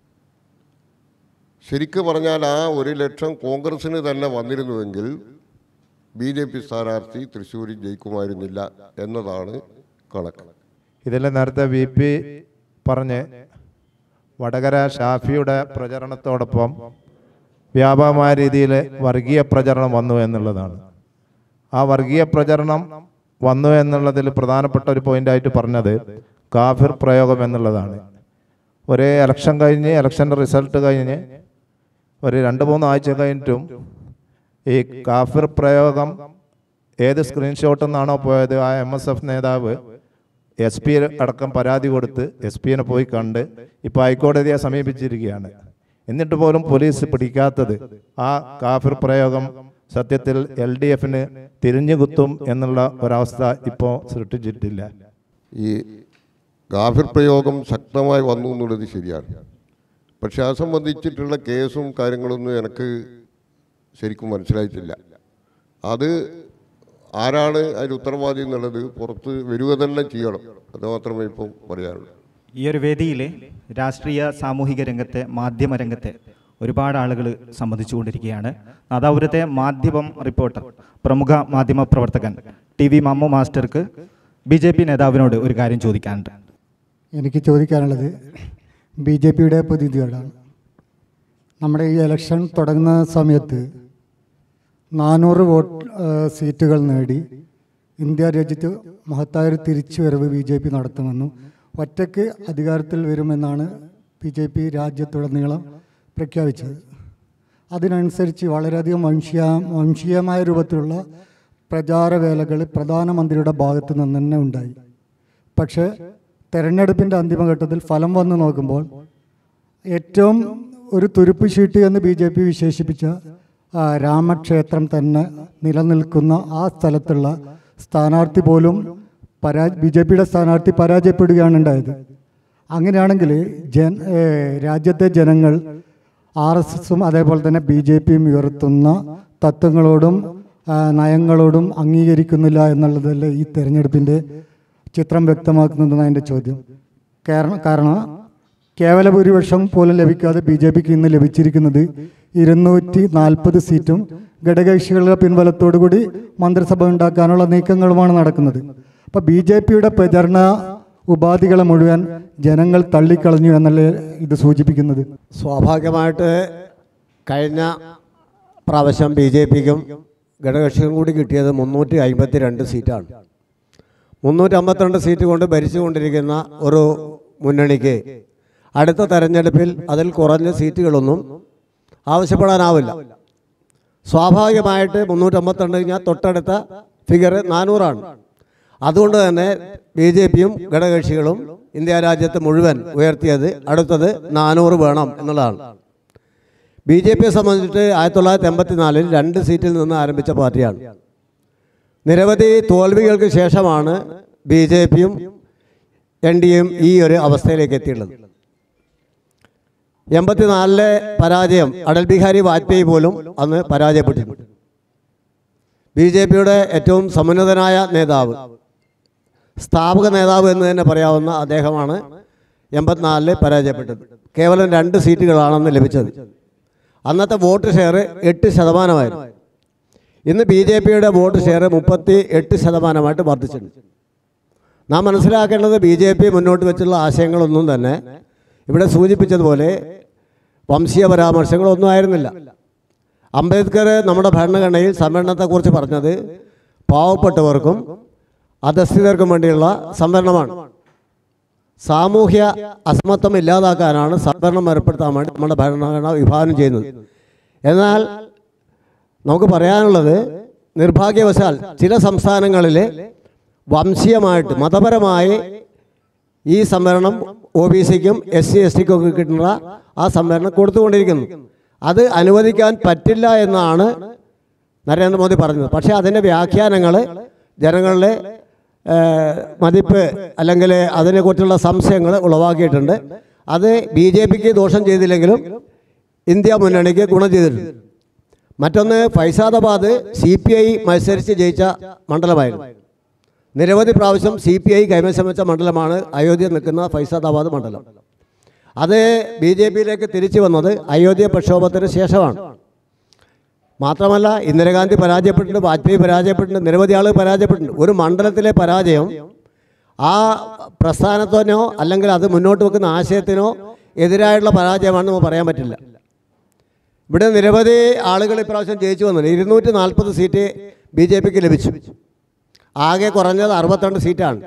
ശരിക്ക് പറഞ്ഞാൽ ആ ഒരു ലക്ഷം കോൺഗ്രസ്സിന് തന്നെ വന്നിരുന്നുവെങ്കിൽ ബി ജെ പി സ്ഥാനാർത്ഥി തൃശ്ശൂരിൽ ജയിക്കുമായിരുന്നില്ല എന്നതാണ് കണക്ക് ഇതിൽ നേരത്തെ വി പി പറഞ്ഞ് വടകര ഷാഫിയുടെ പ്രചരണത്തോടൊപ്പം വ്യാപകമായ രീതിയിൽ വർഗീയ പ്രചരണം വന്നു എന്നുള്ളതാണ് ആ വർഗീയ പ്രചരണം വന്നു എന്നുള്ളതിൽ പ്രധാനപ്പെട്ട ഒരു പോയിന്റായിട്ട് പറഞ്ഞത് കാഫിർ പ്രയോഗം എന്നുള്ളതാണ് ഒരു ഇലക്ഷൻ കഴിഞ്ഞ് ഇലക്ഷൻ്റെ റിസൾട്ട് കഴിഞ്ഞ് ഒരു രണ്ട് മൂന്ന് ആഴ്ച കഴിഞ്ഞിട്ടും ഈ കാഫിർ പ്രയോഗം ഏത് സ്ക്രീൻഷോട്ടിൽ നിന്നാണോ പോയത് ആ എം എസ് എഫ് നേതാവ് എസ് പി അടക്കം പരാതി കൊടുത്ത് എസ് പിനെ പോയി കണ്ട് ഇപ്പോൾ ഹൈക്കോടതിയെ സമീപിച്ചിരിക്കുകയാണ് എന്നിട്ട് പോലും പോലീസ് പിടിക്കാത്തത് ആ കാഫിർ പ്രയോഗം സത്യത്തിൽ എൽ ഡി എഫിന് തിരിഞ്ഞുകുത്തും എന്നുള്ള ഒരവസ്ഥ ഇപ്പോൾ സൃഷ്ടിച്ചിട്ടില്ല ഈ ഗാഫിർ പ്രയോഗം ശക്തമായി വന്നു എന്നുള്ളത് ശരിയാണ് പക്ഷെ അത് സംബന്ധിച്ചിട്ടുള്ള കേസും കാര്യങ്ങളൊന്നും എനിക്ക് ശരിക്കും മനസ്സിലായിട്ടില്ല അത് ആരാണ് അതിന് ഉത്തരവാദി എന്നുള്ളത് പുറത്ത് വരിക തന്നെ ചെയ്യണം അത് മാത്രമേ ഇപ്പം പറയാനുള്ളൂ ഈ ഒരു വേദിയിൽ രാഷ്ട്രീയ സാമൂഹിക രംഗത്തെ മാധ്യമ രംഗത്തെ ഒരുപാട് ആളുകൾ സംബന്ധിച്ചുകൊണ്ടിരിക്കുകയാണ് നാദാപുരത്തെ മാധ്യമം റിപ്പോർട്ടർ പ്രമുഖ മാധ്യമ പ്രവർത്തകൻ ടി വി മമ്മു മാസ്റ്റർക്ക് ബി ജെ പി നേതാവിനോട് ഒരു കാര്യം ചോദിക്കാനുണ്ട് എനിക്ക് ചോദിക്കാനുള്ളത് ബി ജെ പിയുടെ പ്രതിനിധികളാണ് നമ്മുടെ ഈ ഇലക്ഷൻ തുടങ്ങുന്ന സമയത്ത് നാനൂറ് വോട്ട് ഏഹ്, സീറ്റുകൾ നേടി ഇന്ത്യ രാജ്യത്ത് മഹത്തായൊരു തിരിച്ചുവരവ് ബി ജെ പി നടത്തുമെന്നും ഒറ്റയ്ക്ക് അധികാരത്തിൽ വരുമെന്നാണ് ബി ജെ പി രാജ്യത്തുടനീളം പ്രഖ്യാപിച്ചത് അതിനനുസരിച്ച് വളരെയധികം വംശീയ വംശീയമായ രൂപത്തിലുള്ള പ്രചാരവേലകൾ പ്രധാനമന്ത്രിയുടെ ഭാഗത്തു നിന്ന് തന്നെ ഉണ്ടായി പക്ഷേ തെരഞ്ഞെടുപ്പിൻ്റെ അന്തിമഘട്ടത്തിൽ ഫലം വന്ന് നോക്കുമ്പോൾ ഏറ്റവും ഒരു തുരുപ്പ് ഷീട്ട് എന്ന് ബി ജെ പി വിശേഷിപ്പിച്ച ആ, രാമക്ഷേത്രം തന്നെ നിലനിൽക്കുന്ന ആ സ്ഥലത്തുള്ള സ്ഥാനാർത്ഥി പോലും പരാ ബി ജെ പിയുടെ സ്ഥാനാർത്ഥി പരാജയപ്പെടുകയാണ് ഉണ്ടായത് അങ്ങനെയാണെങ്കിൽ ജൻ ഏ, രാജ്യത്തെ ജനങ്ങൾ ആർ എസ് എസും അതേപോലെ തന്നെ ബി ജെ പിയും ഉയർത്തുന്ന തത്വങ്ങളോടും ആ, നയങ്ങളോടും അംഗീകരിക്കുന്നില്ല എന്നുള്ളതല്ലേ ഈ തെരഞ്ഞെടുപ്പിൻ്റെ ചിത്രം വ്യക്തമാക്കുന്നതെന്നാണ് എൻ്റെ ചോദ്യം കാരണം കാരണം കേവല ഭൂരിപക്ഷം പോലും ലഭിക്കാതെ ബി ജെ പിക്ക് ഇന്ന് ലഭിച്ചിരിക്കുന്നത് ഇരുന്നൂറ്റി നാൽപ്പത് സീറ്റും ഘടകകക്ഷികളുടെ പിൻബലത്തോടുകൂടി മന്ത്രിസഭ ഉണ്ടാക്കാനുള്ള നീക്കങ്ങളുമാണ് നടക്കുന്നത് അപ്പോൾ ബി ജെ പിയുടെ പ്രചരണ ഉപാധികളെ മുഴുവൻ ജനങ്ങൾ തള്ളിക്കളഞ്ഞു എന്നല്ലേ ഇത് സൂചിപ്പിക്കുന്നത് സ്വാഭാവികമായിട്ട് കഴിഞ്ഞ പ്രാവശ്യം ബി ജെ പിക്കും ഘടകകക്ഷിക്കും കൂടി കിട്ടിയത് മുന്നൂറ്റി അമ്പത്തി രണ്ട് സീറ്റാണ് മുന്നൂറ്റി അമ്പത്തിരണ്ട് സീറ്റ് കൊണ്ട് ഭരിച്ചുകൊണ്ടിരിക്കുന്ന ഒരു മുന്നണിക്ക് അടുത്ത തെരഞ്ഞെടുപ്പിൽ അതിൽ കുറഞ്ഞ സീറ്റുകളൊന്നും ആവശ്യപ്പെടാനാവില്ല സ്വാഭാവികമായിട്ട് മുന്നൂറ്റമ്പത്തിരണ്ട് കഴിഞ്ഞാൽ തൊട്ടടുത്ത ഫിഗർ നാനൂറാണ് അതുകൊണ്ട് തന്നെ ബി ജെ പിയും ഘടകകക്ഷികളും ഇന്ത്യ രാജ്യത്ത് മുഴുവൻ ഉയർത്തിയത് അടുത്തത് നാനൂറ് വേണം എന്നുള്ളതാണ് ബി ജെ പിയെ സംബന്ധിച്ചിട്ട് ആയിരത്തി തൊള്ളായിരത്തി എൺപത്തിനാലിൽ രണ്ട് സീറ്റിൽ നിന്ന് ആരംഭിച്ച പാർട്ടിയാണ് നിരവധി തോൽവികൾക്ക് ശേഷമാണ് ബി ജെ പിയും എൻ ഡി എയും ഈ ഒരു അവസ്ഥയിലേക്ക് എത്തിയുള്ളത് എൺപത്തിനാലിലെ പരാജയം അടൽ ബിഹാരി വാജ്പേയി പോലും അന്ന് പരാജയപ്പെട്ടിട്ടുണ്ട് ബി ജെ പിയുടെ ഏറ്റവും സമുന്നതനായ നേതാവ് സ്ഥാപക നേതാവ് എന്ന് തന്നെ പറയാവുന്ന അദ്ദേഹമാണ് എൺപത്തിനാലില് പരാജയപ്പെട്ടത് കേവലം രണ്ട് സീറ്റുകളാണെന്ന് ലഭിച്ചത് അന്നത്തെ വോട്ട് ഷെയർ എട്ട് ശതമാനമായിരുന്നു ഇന്ന് ബി ജെ പിയുടെ വോട്ട് ഷെയർ മുപ്പത്തി എട്ട് ശതമാനമായിട്ട് വർദ്ധിച്ചിട്ടുണ്ട് നാം മനസ്സിലാക്കേണ്ടത് ബി ജെ പി മുന്നോട്ട് വെച്ചുള്ള ആശയങ്ങളൊന്നും തന്നെ ഇവിടെ സൂചിപ്പിച്ചതുപോലെ വംശീയ പരാമർശങ്ങളൊന്നും ആയിരുന്നില്ല അംബേദ്കർ നമ്മുടെ ഭരണഘടനയിൽ സംവരണത്തെക്കുറിച്ച് പറഞ്ഞത് പാവപ്പെട്ടവർക്കും അധസ്ഥിതർക്കും വേണ്ടിയുള്ള സംവരണമാണ് സാമൂഹ്യ അസമത്വം ഇല്ലാതാക്കാനാണ് സംവരണം ഏർപ്പെടുത്താൻ വേണ്ടി നമ്മുടെ ഭരണഘടന വിഭാവനം ചെയ്യുന്നത് എന്നാൽ നമുക്ക് പറയാനുള്ളത് നിർഭാഗ്യവശാൽ ചില സംസ്ഥാനങ്ങളിൽ വംശീയമായിട്ട് മതപരമായി ഈ സംവരണം ഒ ബി സിക്കും എസ് സി എസ് ടിക്കും ഒക്കെ കിട്ടുന്ന ആ സംവരണം കൊടുത്തുകൊണ്ടിരിക്കുന്നു അത് അനുവദിക്കാൻ പറ്റില്ല എന്നാണ് നരേന്ദ്രമോദി പറഞ്ഞത് പക്ഷേ അതിൻ്റെ വ്യാഖ്യാനങ്ങൾ ജനങ്ങളുടെ ഏഹ്, മതിപ്പ് അല്ലെങ്കിൽ അതിനെക്കുറിച്ചുള്ള സംശയങ്ങൾ ഉളവാക്കിയിട്ടുണ്ട് അത് ബി ജെ പിക്ക് ദോഷം ചെയ്തില്ലെങ്കിലും ഇന്ത്യ മുന്നണിക്ക് ഗുണം ചെയ്തിട്ടുണ്ട് മറ്റൊന്ന് ഫൈസാദാബാദ് സി പി ഐ മത്സരിച്ച് ജയിച്ച മണ്ഡലമായിരുന്നു നിരവധി പ്രാവശ്യം സി പി ഐ കൈവശം വെച്ച മണ്ഡലമാണ് അയോധ്യ നിൽക്കുന്ന ഫൈസാദാബാദ് മണ്ഡലം അത് ബി ജെ പിയിലേക്ക് തിരിച്ചു വന്നത് അയോധ്യ പ്രക്ഷോഭത്തിന് ശേഷമാണ് മാത്രമല്ല ഇന്ദിരാഗാന്ധി പരാജയപ്പെട്ടിട്ടുണ്ട് വാജ്പേയി പരാജയപ്പെട്ടിട്ടുണ്ട് നിരവധി ആളുകൾ പരാജയപ്പെട്ടിട്ടുണ്ട് ഒരു മണ്ഡലത്തിലെ പരാജയം ആ പ്രസ്ഥാനത്തിനോ അല്ലെങ്കിൽ അത് മുന്നോട്ട് വെക്കുന്ന ആശയത്തിനോ എതിരായിട്ടുള്ള പരാജയമാണെന്ന് നമുക്ക് പറയാൻ പറ്റില്ല ഇവിടെ നിരവധി ആളുകൾ ഇപ്രാവശ്യം ജയിച്ചു വന്നിട്ടുണ്ട് ഇരുന്നൂറ്റി നാൽപ്പത് സീറ്റ് ബി ജെ പിക്ക് ലഭിച്ചു ആകെ കുറഞ്ഞത് അറുപത്തിരണ്ട് സീറ്റാണ്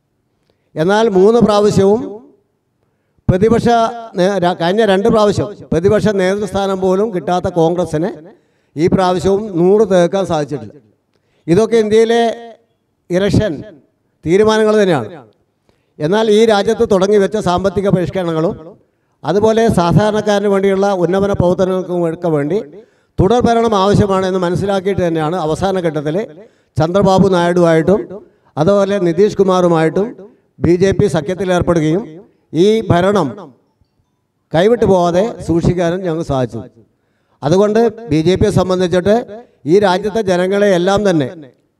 എന്നാൽ മൂന്ന് പ്രാവശ്യവും പ്രതിപക്ഷ നേ- ര- കഴിഞ്ഞ രണ്ട് പ്രാവശ്യം പ്രതിപക്ഷ നേതൃസ്ഥാനം പോലും കിട്ടാത്ത കോൺഗ്രസ്സിന് ഈ പ്രാവശ്യവും നൂറ് തേക്കാൻ സാധിച്ചിട്ടില്ല ഇതൊക്കെ ഇന്ത്യയിലെ ഇലക്ഷൻ തീരുമാനങ്ങൾ തന്നെയാണ് എന്നാൽ ഈ രാജ്യത്ത് തുടങ്ങി വെച്ച സാമ്പത്തിക പരിഷ്കരണങ്ങളും അതുപോലെ സാധാരണക്കാരന് വേണ്ടിയുള്ള ഉന്നമന പ്രവർത്തനങ്ങൾക്കും ഒക്കെ വേണ്ടി തുടർ ഭരണം ആവശ്യമാണ് എന്ന് മനസ്സിലാക്കിയിട്ട് തന്നെയാണ് അവസാന ഘട്ടത്തിൽ ചന്ദ്രബാബു നായിഡുമായിട്ടും അതുപോലെ നിതീഷ് കുമാറുമായിട്ടും ബി ജെ പി സഖ്യത്തിലേർപ്പെടുകയും ഈ ഭരണം കൈവിട്ടു പോകാതെ സൂക്ഷിക്കാനും ഞങ്ങൾക്ക് സാധിച്ചു അതുകൊണ്ട് ബി ജെ പിയെ സംബന്ധിച്ചിട്ട് ഈ രാജ്യത്തെ ജനങ്ങളെ എല്ലാം തന്നെ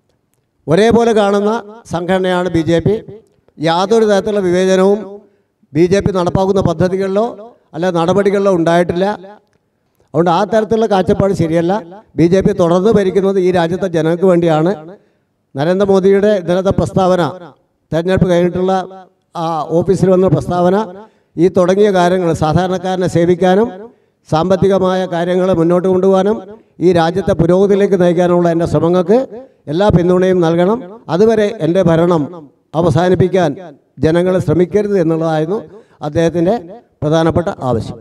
ഒരേപോലെ കാണുന്ന സംഘടനയാണ് ബി ജെ പി യാതൊരു തരത്തിലുള്ള വിവേചനവും ബി ജെ പി നടപ്പാക്കുന്ന പദ്ധതികളിലോ അല്ല നടപടികളിലോ ഉണ്ടായിട്ടില്ല അതുകൊണ്ട് ആ തരത്തിലുള്ള കാഴ്ചപ്പാട് ശരിയല്ല ബി ജെ പി തുടർന്ന് ഭരിക്കുന്നത് ഈ രാജ്യത്തെ ജനങ്ങൾക്ക് വേണ്ടിയാണ് നരേന്ദ്രമോദിയുടെ ഇന്നലത്തെ പ്രസ്താവന തെരഞ്ഞെടുപ്പ് കഴിഞ്ഞിട്ടുള്ള ആ ഓഫീസിൽ വന്ന പ്രസ്താവന ഈ തുടങ്ങിയ കാര്യങ്ങൾ സാധാരണക്കാരനെ സേവിക്കാനും സാമ്പത്തികമായ കാര്യങ്ങൾ മുന്നോട്ട് കൊണ്ടുപോകാനും ഈ രാജ്യത്തെ പുരോഗതിയിലേക്ക് നയിക്കാനുള്ള എൻ്റെ ശ്രമങ്ങൾക്ക് എല്ലാ പിന്തുണയും നൽകണം അതുവരെ എൻ്റെ ഭരണം അവസാനിപ്പിക്കാൻ ജനങ്ങൾ ശ്രമിക്കരുത് എന്നുള്ളതായിരുന്നു അദ്ദേഹത്തിൻ്റെ പ്രധാനപ്പെട്ട ആവശ്യം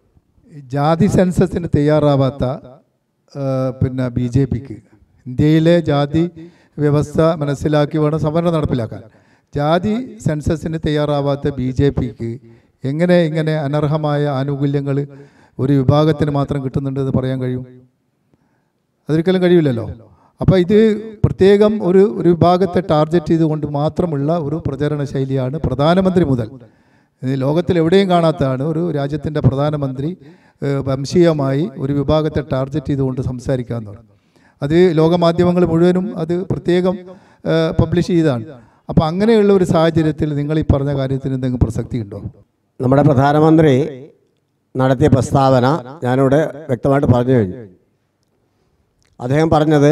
ഈ ജാതി സെൻസസിന് തയ്യാറാവാത്ത ആ, പിന്നെ ബി ജെ പിക്ക് ഇന്ത്യയിലെ ജാതി വ്യവസ്ഥ മനസ്സിലാക്കി വേണം സമരം നടപ്പിലാക്കാൻ ജാതി സെൻസസിന് തയ്യാറാവാത്ത ബി ജെ പിക്ക് എങ്ങനെ ഇങ്ങനെ അനർഹമായ ആനുകൂല്യങ്ങൾ ഒരു വിഭാഗത്തിന് മാത്രം കിട്ടുന്നുണ്ട് എന്ന് പറയാൻ കഴിയും അതൊരിക്കലും കഴിയില്ലല്ലോ അപ്പോൾ ഇത് പ്രത്യേകം ഒരു ഒരു വിഭാഗത്തെ ടാർഗറ്റ് ചെയ്തുകൊണ്ട് മാത്രമുള്ള ഒരു പ്രചരണ ശൈലിയാണ് പ്രധാനമന്ത്രി മുതൽ ഇത് ലോകത്തിൽ എവിടെയും കാണാത്തതാണ് ഒരു രാജ്യത്തിൻ്റെ പ്രധാനമന്ത്രി ഏഹ്, വംശീയമായി ഒരു വിഭാഗത്തെ ടാർഗറ്റ് ചെയ്തുകൊണ്ട് സംസാരിക്കുക എന്ന് പറയുന്നത് അത് ലോകമാധ്യമങ്ങൾ മുഴുവനും അത് പ്രത്യേകം പബ്ലിഷ് ചെയ്താണ് അപ്പോൾ അങ്ങനെയുള്ള ഒരു സാഹചര്യത്തിൽ നിങ്ങൾ ഈ പറഞ്ഞ കാര്യത്തിന് എന്തെങ്കിലും പ്രസക്തി ഉണ്ടോ നമ്മുടെ പ്രധാനമന്ത്രി നടത്തിയ പ്രസ്താവന ഞാനിവിടെ വ്യക്തമായിട്ട് പറഞ്ഞു കഴിഞ്ഞു അദ്ദേഹം പറഞ്ഞത്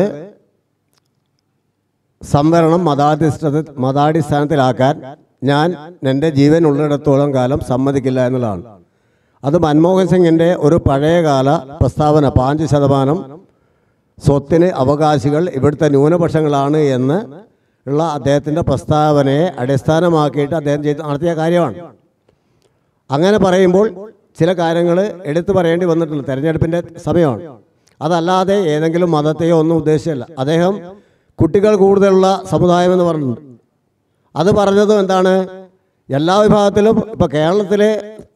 സംവരണം മതാധിഷ്ഠ മതാടിസ്ഥാനത്തിലാക്കാൻ ഞാൻ എൻ്റെ ജീവൻ ഉള്ളിടത്തോളം കാലം സമ്മതിക്കില്ല എന്നുള്ളതാണ് അത് മൻമോഹൻ സിംഗിൻ്റെ ഒരു പഴയകാല പ്രസ്താവന പാഞ്ച് ശതമാനം സ്വത്തിന് അവകാശികൾ ഇവിടുത്തെ ന്യൂനപക്ഷങ്ങളാണ് എന്ന് ഉള്ള അദ്ദേഹത്തിൻ്റെ പ്രസ്താവനയെ അടിസ്ഥാനമാക്കിയിട്ട് അദ്ദേഹം ചെയ്ത് നടത്തിയ കാര്യമാണ് അങ്ങനെ പറയുമ്പോൾ ചില കാര്യങ്ങൾ എടുത്തു പറയേണ്ടി വന്നിട്ടുണ്ട് തെരഞ്ഞെടുപ്പിൻ്റെ സമയമാണ് അതല്ലാതെ ഏതെങ്കിലും മതത്തെയോ ഒന്നും ഉദ്ദേശിച്ചല്ല അദ്ദേഹം കുട്ടികൾ കൂടുതലുള്ള സമുദായം എന്ന് പറഞ്ഞിട്ടുണ്ട് അത് പറഞ്ഞതും എന്താണ് എല്ലാ വിഭാഗത്തിലും ഇപ്പോൾ കേരളത്തിലെ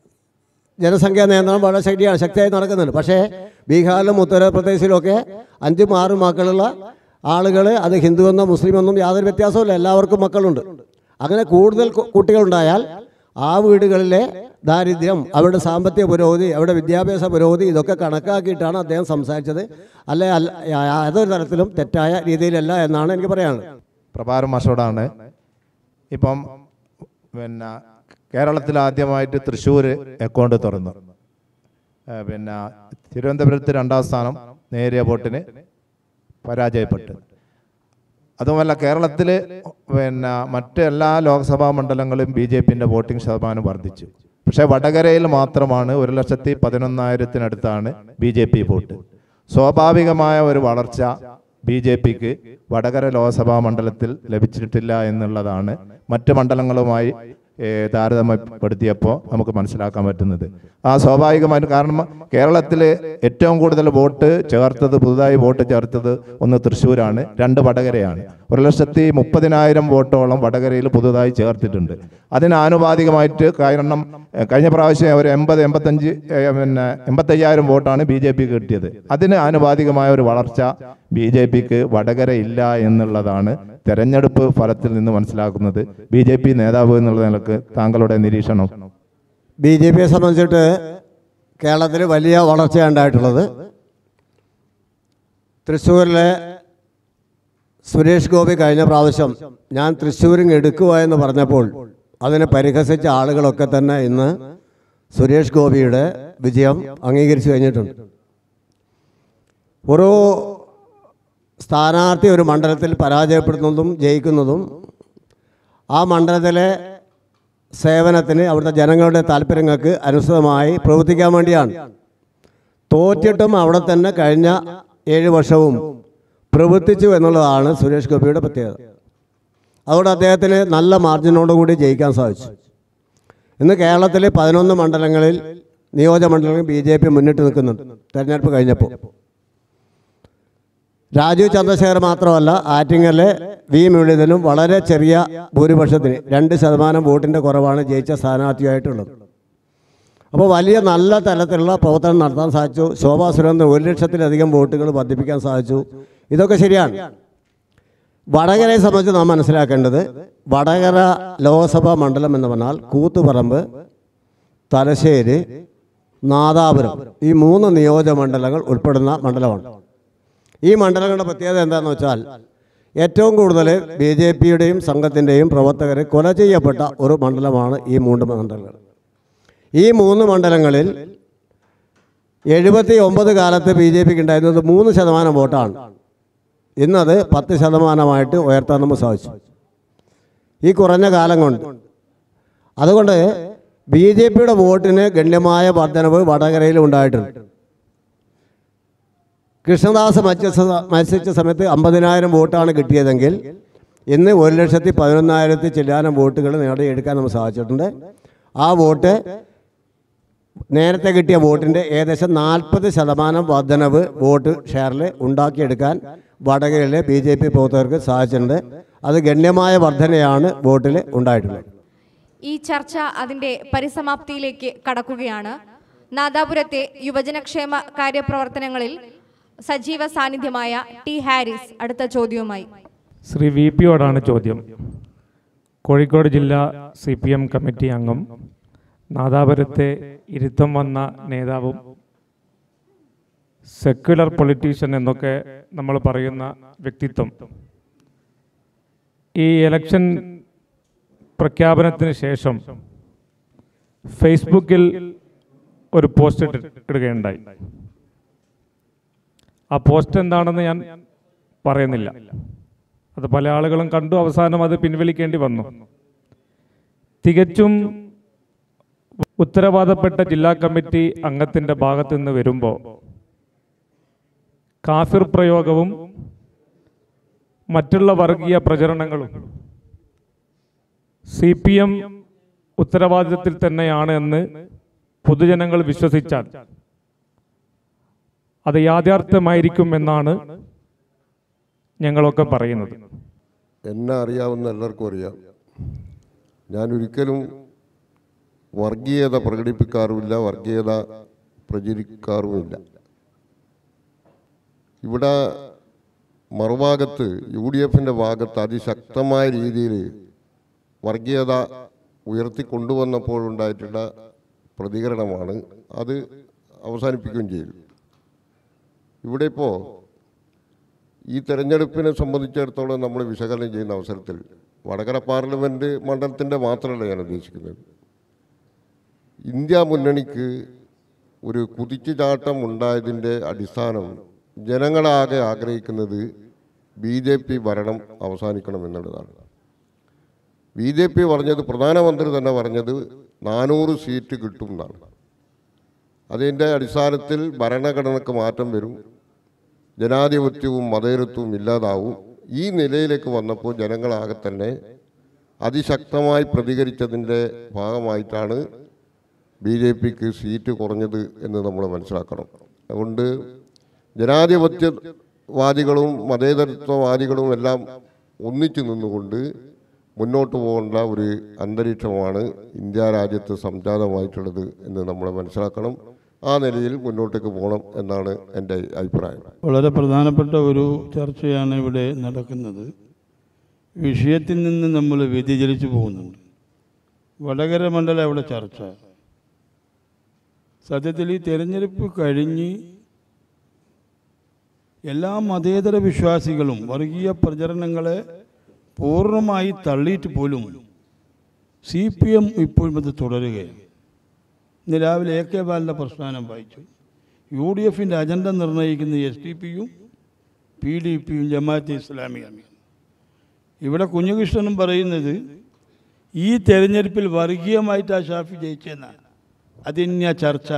ജനസംഖ്യാ നിയന്ത്രണം വളരെ ശക്തിയാണ് ശക്തിയായി നടക്കുന്നുണ്ട് പക്ഷേ ബീഹാറിലും ഉത്തർപ്രദേശിലുമൊക്കെ അഞ്ചും ആറും മക്കളുള്ള ആളുകൾ അത് ഹിന്ദുവെന്നോ മുസ്ലിമെന്നും യാതൊരു വ്യത്യാസവുമില്ല എല്ലാവർക്കും മക്കളുണ്ട് അങ്ങനെ കൂടുതൽ കു- കുട്ടികളുണ്ടായാൽ ആ വീടുകളിലെ ദാരിദ്ര്യം അവരുടെ സാമ്പത്തിക പുരോഗതി അവരുടെ വിദ്യാഭ്യാസ പുരോഗതി ഇതൊക്കെ കണക്കാക്കിയിട്ടാണ് അദ്ദേഹം സംസാരിച്ചത് അല്ലെ അല്ല യാതൊരു തരത്തിലും തെറ്റായ രീതിയിലല്ല എന്നാണ് എനിക്ക് പറയാനുള്ളത് പ്രഭാരം മാഷോടാണ് ഇപ്പം പിന്നെ കേരളത്തിൽ ആദ്യമായിട്ട് തൃശ്ശൂർ അക്കൗണ്ട് തുറന്നു ഏ, പിന്നെ തിരുവനന്തപുരത്ത് രണ്ടാം സ്ഥാനം നേരിയ വോട്ടിന് പരാജയപ്പെട്ടു അതുമല്ല കേരളത്തിൽ പിന്നെ മറ്റ് എല്ലാ ലോക്സഭാ മണ്ഡലങ്ങളും ബി ജെ പിൻ്റെ വോട്ടിംഗ് ശതമാനം വർദ്ധിച്ചു പക്ഷേ വടകരയിൽ മാത്രമാണ് ഒരു ലക്ഷത്തി പതിനൊന്നായിരത്തിനടുത്താണ് ബി ജെ പി വോട്ട് സ്വാഭാവികമായ ഒരു വളർച്ച ബി ജെ പിക്ക് വടകര ലോക്സഭാ മണ്ഡലത്തിൽ ലഭിച്ചിട്ടില്ല എന്നുള്ളതാണ് മറ്റ് മണ്ഡലങ്ങളുമായി ഏഹ്, താരതമ്യപ്പെടുത്തിയപ്പോൾ നമുക്ക് മനസ്സിലാക്കാൻ പറ്റുന്നത് ആ സ്വാഭാവികമായിട്ട് കാരണം കേരളത്തിൽ ഏറ്റവും കൂടുതൽ വോട്ട് ചേർത്തത് പുതുതായി വോട്ട് ചേർത്തത് ഒന്ന് തൃശ്ശൂരാണ് രണ്ട് വടകരയാണ് ഒരു ലക്ഷത്തി മുപ്പതിനായിരം വോട്ടോളം വടകരയിൽ പുതുതായി ചേർത്തിട്ടുണ്ട് അതിന് ആനുപാതികമായിട്ട് കാരണം ഏഹ്, കഴിഞ്ഞ പ്രാവശ്യം ഒരു എൺപത് എൺപത്തഞ്ച് ഏഹ്, പിന്നെ എൺപത്തയ്യായിരം വോട്ടാണ് ബി ജെ പിക്ക് കിട്ടിയത് അതിന് ആനുപാതികമായ ഒരു വളർച്ച ബി ജെ പിക്ക് വടകര ഇല്ല എന്നുള്ളതാണ് തെരഞ്ഞെടുപ്പ് ഫലത്തിൽ നിന്ന് മനസ്സിലാക്കുന്നത് ബി ജെ പി നേതാവ് എന്നുള്ള നിലക്ക് താങ്കളുടെ നിരീക്ഷണം ബി ജെ പിയെ സംബന്ധിച്ചിട്ട് കേരളത്തിൽ വലിയ വളർച്ചയാണ് ഉണ്ടായിട്ടുള്ളത് തൃശ്ശൂരിലെ സുരേഷ് ഗോപി കഴിഞ്ഞ പ്രാവശ്യം ഞാൻ തൃശ്ശൂരിങ് എടുക്കുക എന്ന് പറഞ്ഞപ്പോൾ അതിനെ പരിഹസിച്ച ആളുകളൊക്കെ തന്നെ ഇന്ന് സുരേഷ് ഗോപിയുടെ വിജയം അംഗീകരിച്ചു കഴിഞ്ഞിട്ടുണ്ട് ഒരു സ്ഥാനാർത്ഥി ഒരു മണ്ഡലത്തിൽ പരാജയപ്പെടുന്നതും ജയിക്കുന്നതും ആ മണ്ഡലത്തിലെ സേവനത്തിന് അവിടുത്തെ ജനങ്ങളുടെ താല്പര്യങ്ങൾക്ക് അനുസൃതമായി പ്രവർത്തിക്കാൻ വേണ്ടിയാണ് തോറ്റിട്ടും അവിടെ തന്നെ കഴിഞ്ഞ ഏഴ് വർഷവും പ്രവർത്തിച്ചു എന്നുള്ളതാണ് സുരേഷ് ഗോപിയുടെ പ്രത്യേകത അതുകൊണ്ട് അദ്ദേഹത്തിന് നല്ല മാർജിനോടുകൂടി ജയിക്കാൻ സാധിച്ചു ഇന്ന് കേരളത്തിലെ പതിനൊന്ന് മണ്ഡലങ്ങളിൽ നിയോജകമണ്ഡലങ്ങളിൽ ബി ജെ പി മുന്നിട്ട് നിൽക്കുന്നുണ്ട് തെരഞ്ഞെടുപ്പ് കഴിഞ്ഞപ്പോൾ രാജീവ് ചന്ദ്രശേഖർ മാത്രമല്ല ആറ്റിങ്ങലിലെ വി മുരളീധരനും വളരെ ചെറിയ ഭൂരിപക്ഷത്തിന് രണ്ട് ശതമാനം വോട്ടിൻ്റെ കുറവാണ് ജയിച്ച സ്ഥാനാർത്ഥിയായിട്ടുള്ളത് അപ്പോൾ വലിയ നല്ല തലത്തിലുള്ള പ്രവർത്തനം നടത്താൻ സാധിച്ചു ശോഭാ സുരേന്ദ്രൻ ഒരു ലക്ഷത്തിലധികം വോട്ടുകൾ വർദ്ധിപ്പിക്കാൻ സാധിച്ചു ഇതൊക്കെ ശരിയാണ് വടകരയെ സംബന്ധിച്ച് നാം മനസ്സിലാക്കേണ്ടത് വടകര ലോക്സഭാ മണ്ഡലം എന്ന് പറഞ്ഞാൽ കൂത്തുപറമ്പ് തലശ്ശേരി നാദാപുരം ഈ മൂന്ന് നിയോജക മണ്ഡലങ്ങൾ ഉൾപ്പെടുന്ന മണ്ഡലമാണ് ഈ മണ്ഡലങ്ങളുടെ പ്രത്യേകത എന്താണെന്ന് വെച്ചാൽ ഏറ്റവും കൂടുതൽ ബി ജെ പിയുടെയും സംഘത്തിൻ്റെയും പ്രവർത്തകരെ കൊല ചെയ്യപ്പെട്ട ഒരു മണ്ഡലമാണ് ഈ മൂന്ന് മണ്ഡലങ്ങൾ ഈ മൂന്ന് മണ്ഡലങ്ങളിൽ എഴുപത്തി ഒമ്പത് കാലത്ത് ബി ജെ പിക്ക് ഉണ്ടായിരുന്നത് മൂന്ന് ശതമാനം വോട്ടാണ് ഇന്നത് പത്ത് ശതമാനമായിട്ട് ഉയർത്താൻ നമുക്ക് സാധിച്ചു ഈ കുറഞ്ഞ കാലം കൊണ്ട് അതുകൊണ്ട് ബി ജെ പിയുടെ വോട്ടിന് ഗണ്യമായ വർധനവ് വടകരയിൽ ഉണ്ടായിട്ടുണ്ട് കൃഷ്ണദാസ് മത്സരിച്ച മത്സരിച്ച സമയത്ത് അമ്പതിനായിരം വോട്ടാണ് കിട്ടിയതെങ്കിൽ ഇന്ന് ഒരു ലക്ഷത്തി പതിനൊന്നായിരത്തി ചില്ലാനം വോട്ടുകൾ നേടിയെടുക്കാൻ നമുക്ക് സാധിച്ചിട്ടുണ്ട് ആ വോട്ട് നേരത്തെ കിട്ടിയ വോട്ടിൻ്റെ ഏകദേശം നാൽപ്പത് ശതമാനം വർധനവ് വോട്ട് ഷെയറിൽ ഉണ്ടാക്കിയെടുക്കാൻ വടകരയിലെ ബി ജെ പി പ്രവർത്തകർക്ക് സാധിച്ചിട്ടുണ്ട് അത് ഗണ്യമായ വർധനയാണ് വോട്ടിൽ ഉണ്ടായിട്ടുള്ളത് ഈ ചർച്ച അതിന്റെ പരിസമാപ്തിയിലേക്ക് കടക്കുകയാണ് നാദാപുരത്തെ യുവജനക്ഷേമ കാര്യപ്രവർത്തനങ്ങളിൽ സജീവ സാന്നിധ്യമായ ടി ഹാരിസ് അടുത്ത ചോദ്യവുമായി ശ്രീ വി പിയോടാണ് ചോദ്യം കോഴിക്കോട് ജില്ലാ സി പി എം കമ്മിറ്റി അംഗം നാദാപുരത്തെ ഇരുത്തം വന്ന നേതാവും സെക്യുലർ പൊളിറ്റീഷ്യൻ എന്നൊക്കെ നമ്മൾ പറയുന്ന വ്യക്തിത്വം ഈ ഇലക്ഷൻ പ്രഖ്യാപനത്തിന് ശേഷം ഫേസ്ബുക്കിൽ ഒരു പോസ്റ്റ് ഇട്ട് ഇടുകയുണ്ടായി ആ പോസ്റ്റ് എന്താണെന്ന് ഞാൻ പറയുന്നില്ല അത് പല ആളുകളും കണ്ടു അവസാനം അത് പിൻവലിക്കേണ്ടി വന്നു തികച്ചും ഉത്തരവാദപ്പെട്ട ജില്ലാ കമ്മിറ്റി അംഗത്തിൻ്റെ ഭാഗത്തു നിന്ന് വരുമ്പോൾ കാഫിർ പ്രയോഗവും മറ്റുള്ള വർഗീയ പ്രചരണങ്ങളും സി പി എം ഉത്തരവാദിത്തത്തിൽ തന്നെയാണ് എന്ന് പൊതുജനങ്ങൾ വിശ്വസിച്ചാൽ അത് യാഥാർത്ഥ്യമായിരിക്കും എന്നാണ് ഞങ്ങളൊക്കെ പറയുന്നത് എന്നെ അറിയാവുന്ന എല്ലാവർക്കും അറിയാം ഞാൻ ഒരിക്കലും വർഗീയത പ്രകടിപ്പിക്കാറുമില്ല വർഗീയത പ്രചരിക്കാറുമില്ല ഇവിടെ മറുഭാഗത്ത് യു ഡി എഫിൻ്റെ ഭാഗത്ത് അതിശക്തമായ രീതിയിൽ വർഗീയത ഉയർത്തിക്കൊണ്ടുവന്നപ്പോഴുണ്ടായിട്ടുള്ള പ്രതികരണമാണ് അത് അവസാനിപ്പിക്കുകയും ചെയ്തു ഇവിടെ ഇപ്പോൾ ഈ തെരഞ്ഞെടുപ്പിനെ സംബന്ധിച്ചിടത്തോളം നമ്മൾ വിശകലനം ചെയ്യുന്ന അവസരത്തിൽ വടകര പാർലമെൻറ്റ് മണ്ഡലത്തിൻ്റെ മാത്രമല്ല ഞാൻ ഉദ്ദേശിക്കുന്നത് ഇന്ത്യ മുന്നണിക്ക് ഒരു കുതിച്ചുചാട്ടം ഉണ്ടായതിൻ്റെ അടിസ്ഥാനം ജനങ്ങളാകെ ആഗ്രഹിക്കുന്നത് ബി ജെ പി ഭരണം അവസാനിക്കണം എന്നുള്ളതാണ് ബി ജെ പി പറഞ്ഞത് പ്രധാനമന്ത്രി തന്നെ പറഞ്ഞത് നാനൂറ് സീറ്റ് കിട്ടും എന്നാണ് അതിൻ്റെ അടിസ്ഥാനത്തിൽ ഭരണഘടനയ്ക്ക് മാറ്റം വരും ജനാധിപത്യവും മതേതരത്വവും ഇല്ലാതാവും ഈ നിലയിലേക്ക് വന്നപ്പോൾ ജനങ്ങളാകെ തന്നെ അതിശക്തമായി പ്രതികരിച്ചതിൻ്റെ ഭാഗമായിട്ടാണ് ബി ജെ പിക്ക് സീറ്റ് കുറഞ്ഞത് എന്ന് നമ്മൾ മനസ്സിലാക്കണം അതുകൊണ്ട് ജനാധിപത്യവാദികളും മതേതരത്വവാദികളും എല്ലാം ഒന്നിച്ചു നിന്നുകൊണ്ട് മുന്നോട്ട് പോകേണ്ട ഒരു അന്തരീക്ഷമാണ് ഇന്ത്യ രാജ്യത്ത് സംജാതമായിട്ടുള്ളത് എന്ന് നമ്മൾ മനസ്സിലാക്കണം ആ നിലയിൽ മുന്നോട്ടേക്ക് പോകണം എന്നാണ് എൻ്റെ അഭിപ്രായം വളരെ പ്രധാനപ്പെട്ട ഒരു ചർച്ചയാണ് ഇവിടെ നടക്കുന്നത് വിഷയത്തിൽ നിന്ന് നമ്മൾ വ്യതിചലിച്ചു പോകുന്നുണ്ട് വടകര മണ്ഡലം അവിടെ ചർച്ച സത്യത്തിൽ ഈ തെരഞ്ഞെടുപ്പ് കഴിഞ്ഞ് എല്ലാ മതേതര വിശ്വാസികളും വർഗീയ പ്രചരണങ്ങളെ പൂർണ്ണമായി തള്ളിയിട്ട് പോലും സി പി എം ഇപ്പോഴും അത് തുടരുകയാണ് ഇന്ന് രാവിലെ എ കെ ബാലിൻ്റെ പ്രസ്ഥാനം വായിച്ചു യു ഡി എഫിൻ്റെ അജണ്ട നിർണ്ണയിക്കുന്ന എസ് ഡി പിയും പി ഡി പിയും ജമാഅത്തെ ഇസ്ലാമിയാണ് ഇവിടെ കുഞ്ഞുകൃഷ്ണനും പറയുന്നത് ഈ തെരഞ്ഞെടുപ്പിൽ വർഗീയമായിട്ടാണ് ഷാഫി ജയിച്ചതെന്നാണ് അതിന്യ ചർച്ച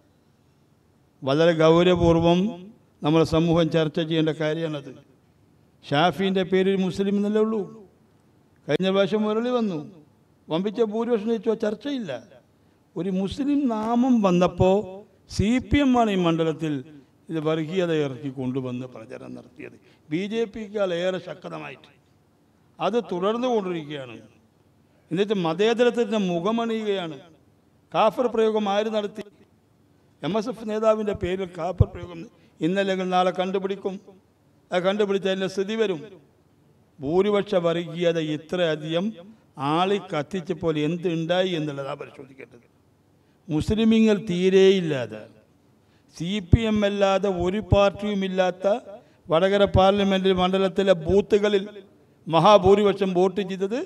വളരെ ഗൗരവപൂർവം നമ്മുടെ സമൂഹം ചർച്ച ചെയ്യേണ്ട കാര്യമാണത് ഷാഫീൻ്റെ പേരിൽ മുസ്ലിം എന്നല്ലേ ഉള്ളൂ കഴിഞ്ഞ പ്രാവശ്യം മുരളി വന്നു വമ്പിച്ച ഭൂരിപക്ഷം ജയിച്ചോ ചർച്ചയില്ല ഒരു മുസ്ലിം നാമം വന്നപ്പോൾ സി പി എം ആണ് ഈ മണ്ഡലത്തിൽ ഇത് വർഗീയത ഇറക്കി കൊണ്ടുവന്ന് പ്രചരണം നടത്തിയത് ബി ജെ പിക്കാൾ ഏറെ ശക്തമായിട്ട് അത് തുടർന്നു കൊണ്ടിരിക്കുകയാണ് എന്നിട്ട് മതേതരത്തിൻ്റെ മുഖമണിയുകയാണ് കാഫർ പ്രയോഗം ആര് നടത്തി എം എസ് എഫ് നേതാവിൻ്റെ പേരിൽ കാഫർ പ്രയോഗം ഇന്നല്ലെങ്കിൽ നാളെ കണ്ടുപിടിക്കും അത് കണ്ടുപിടിച്ച അതിൻ്റെ സ്ഥിതി വരും ഭൂരിപക്ഷ വർഗീയത ഇത്രയധികം ആളി കത്തിച്ചപ്പോൾ എന്ത് ഉണ്ടായി എന്നുള്ളതാണ് പരിശോധിക്കേണ്ടത് മുസ്ലിമീങ്ങൾ തീരെയില്ലാതെ സി പി എം അല്ലാതെ ഒരു പാർട്ടിയും ഇല്ലാത്ത വടകര പാർലമെന്റ് മണ്ഡലത്തിലെ ബൂത്തുകളിൽ മഹാഭൂരിപക്ഷം വോട്ട് ചെയ്തത്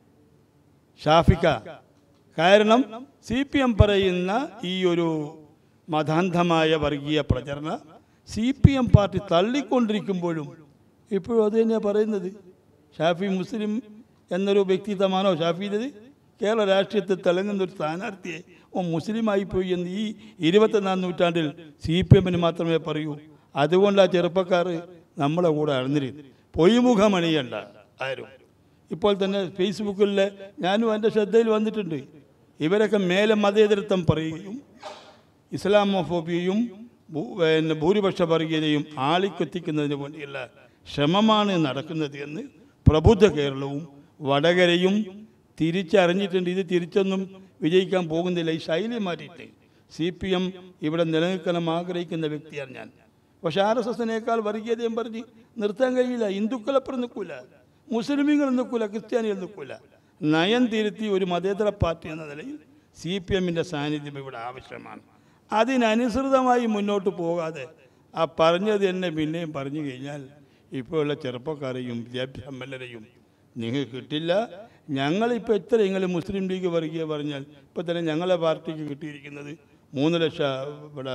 ഷാഫിക്ക കാരണം സി പി എം പറയുന്ന ഈ ഒരു മതാന്ധമായ വർഗീയ പ്രചരണ സി പി എം പാർട്ടി തള്ളിക്കൊണ്ടിരിക്കുമ്പോഴും ഇപ്പോഴും അത് തന്നെയാണ് പറയുന്നത് ഷാഫി മുസ്ലിം എന്നൊരു വ്യക്തിത്വമാണോ ഷാഫിയുടേത് കേരള രാഷ്ട്രീയത്തിൽ തിളങ്ങുന്ന ഒരു സ്ഥാനാർത്ഥിയെ ഓ മുസ്ലിമായി പോയി എന്ന് ഈ ഇരുപത്തൊന്നാം നൂറ്റാണ്ടിൽ സി പി എമ്മിന് മാത്രമേ പറയൂ അതുകൊണ്ട് ആ ചെറുപ്പക്കാർ നമ്മളെ കൂടെ അറിഞ്ഞിരുന്നു പൊയ്മുഖമണിയണ്ട ആരും ഇപ്പോൾ തന്നെ ഫേസ്ബുക്കിലെ ഞാനും എൻ്റെ ശ്രദ്ധയിൽ വന്നിട്ടുണ്ട് ഇവരൊക്കെ മേലെ മതേതരത്വം പറയുകയും ഇസ്ലാമോഫോബിയയും ഭൂ- പിന്നെ ഭൂരിപക്ഷ വർഗീയതയും ആളിക്കെത്തിക്കുന്നതിന് വേണ്ടിയുള്ള ശ്രമമാണ് നടക്കുന്നത് എന്ന് പ്രബുദ്ധ കേരളവും വടകരയും തിരിച്ചറിഞ്ഞിട്ടുണ്ട് ഇത് തിരിച്ചൊന്നും വിജയിക്കാൻ പോകുന്നില്ല ഈ ശൈലി മാറ്റിയിട്ട് സി പി എം ഇവിടെ നിലനിൽക്കണം ആഗ്രഹിക്കുന്ന വ്യക്തിയാണ് ഞാൻ പക്ഷേ ആർ എസ് എസിനേക്കാൾ വർഗീയതയും പറഞ്ഞ് നിർത്താൻ കഴിയില്ല ഹിന്ദുക്കളപ്പുറം നിൽക്കൂല മുസ്ലിമീങ്ങൾ നിൽക്കൂല ക്രിസ്ത്യാനികൾ നിൽക്കൂല നയം തിരുത്തി ഒരു മതേതര പാർട്ടി എന്ന നിലയിൽ സി പി എമ്മിൻ്റെ സാന്നിധ്യം ഇവിടെ ആവശ്യമാണ് അതിനനുസൃതമായി മുന്നോട്ട് പോകാതെ ആ പറഞ്ഞത് എന്നെ പിന്നെയും പറഞ്ഞു കഴിഞ്ഞാൽ ഇപ്പോഴുള്ള ചെറുപ്പക്കാരെയും വിദ്യാഭ്യാസമ്പന്നരെയും നിങ്ങൾക്ക് കിട്ടില്ല ഞങ്ങളിപ്പോൾ എത്രയെങ്കിലും മുസ്ലിം ലീഗ് വർഗീയ പറഞ്ഞാൽ ഇപ്പം തന്നെ ഞങ്ങളെ പാർട്ടിക്ക് കിട്ടിയിരിക്കുന്നത് മൂന്ന് ലക്ഷം ഇവിടെ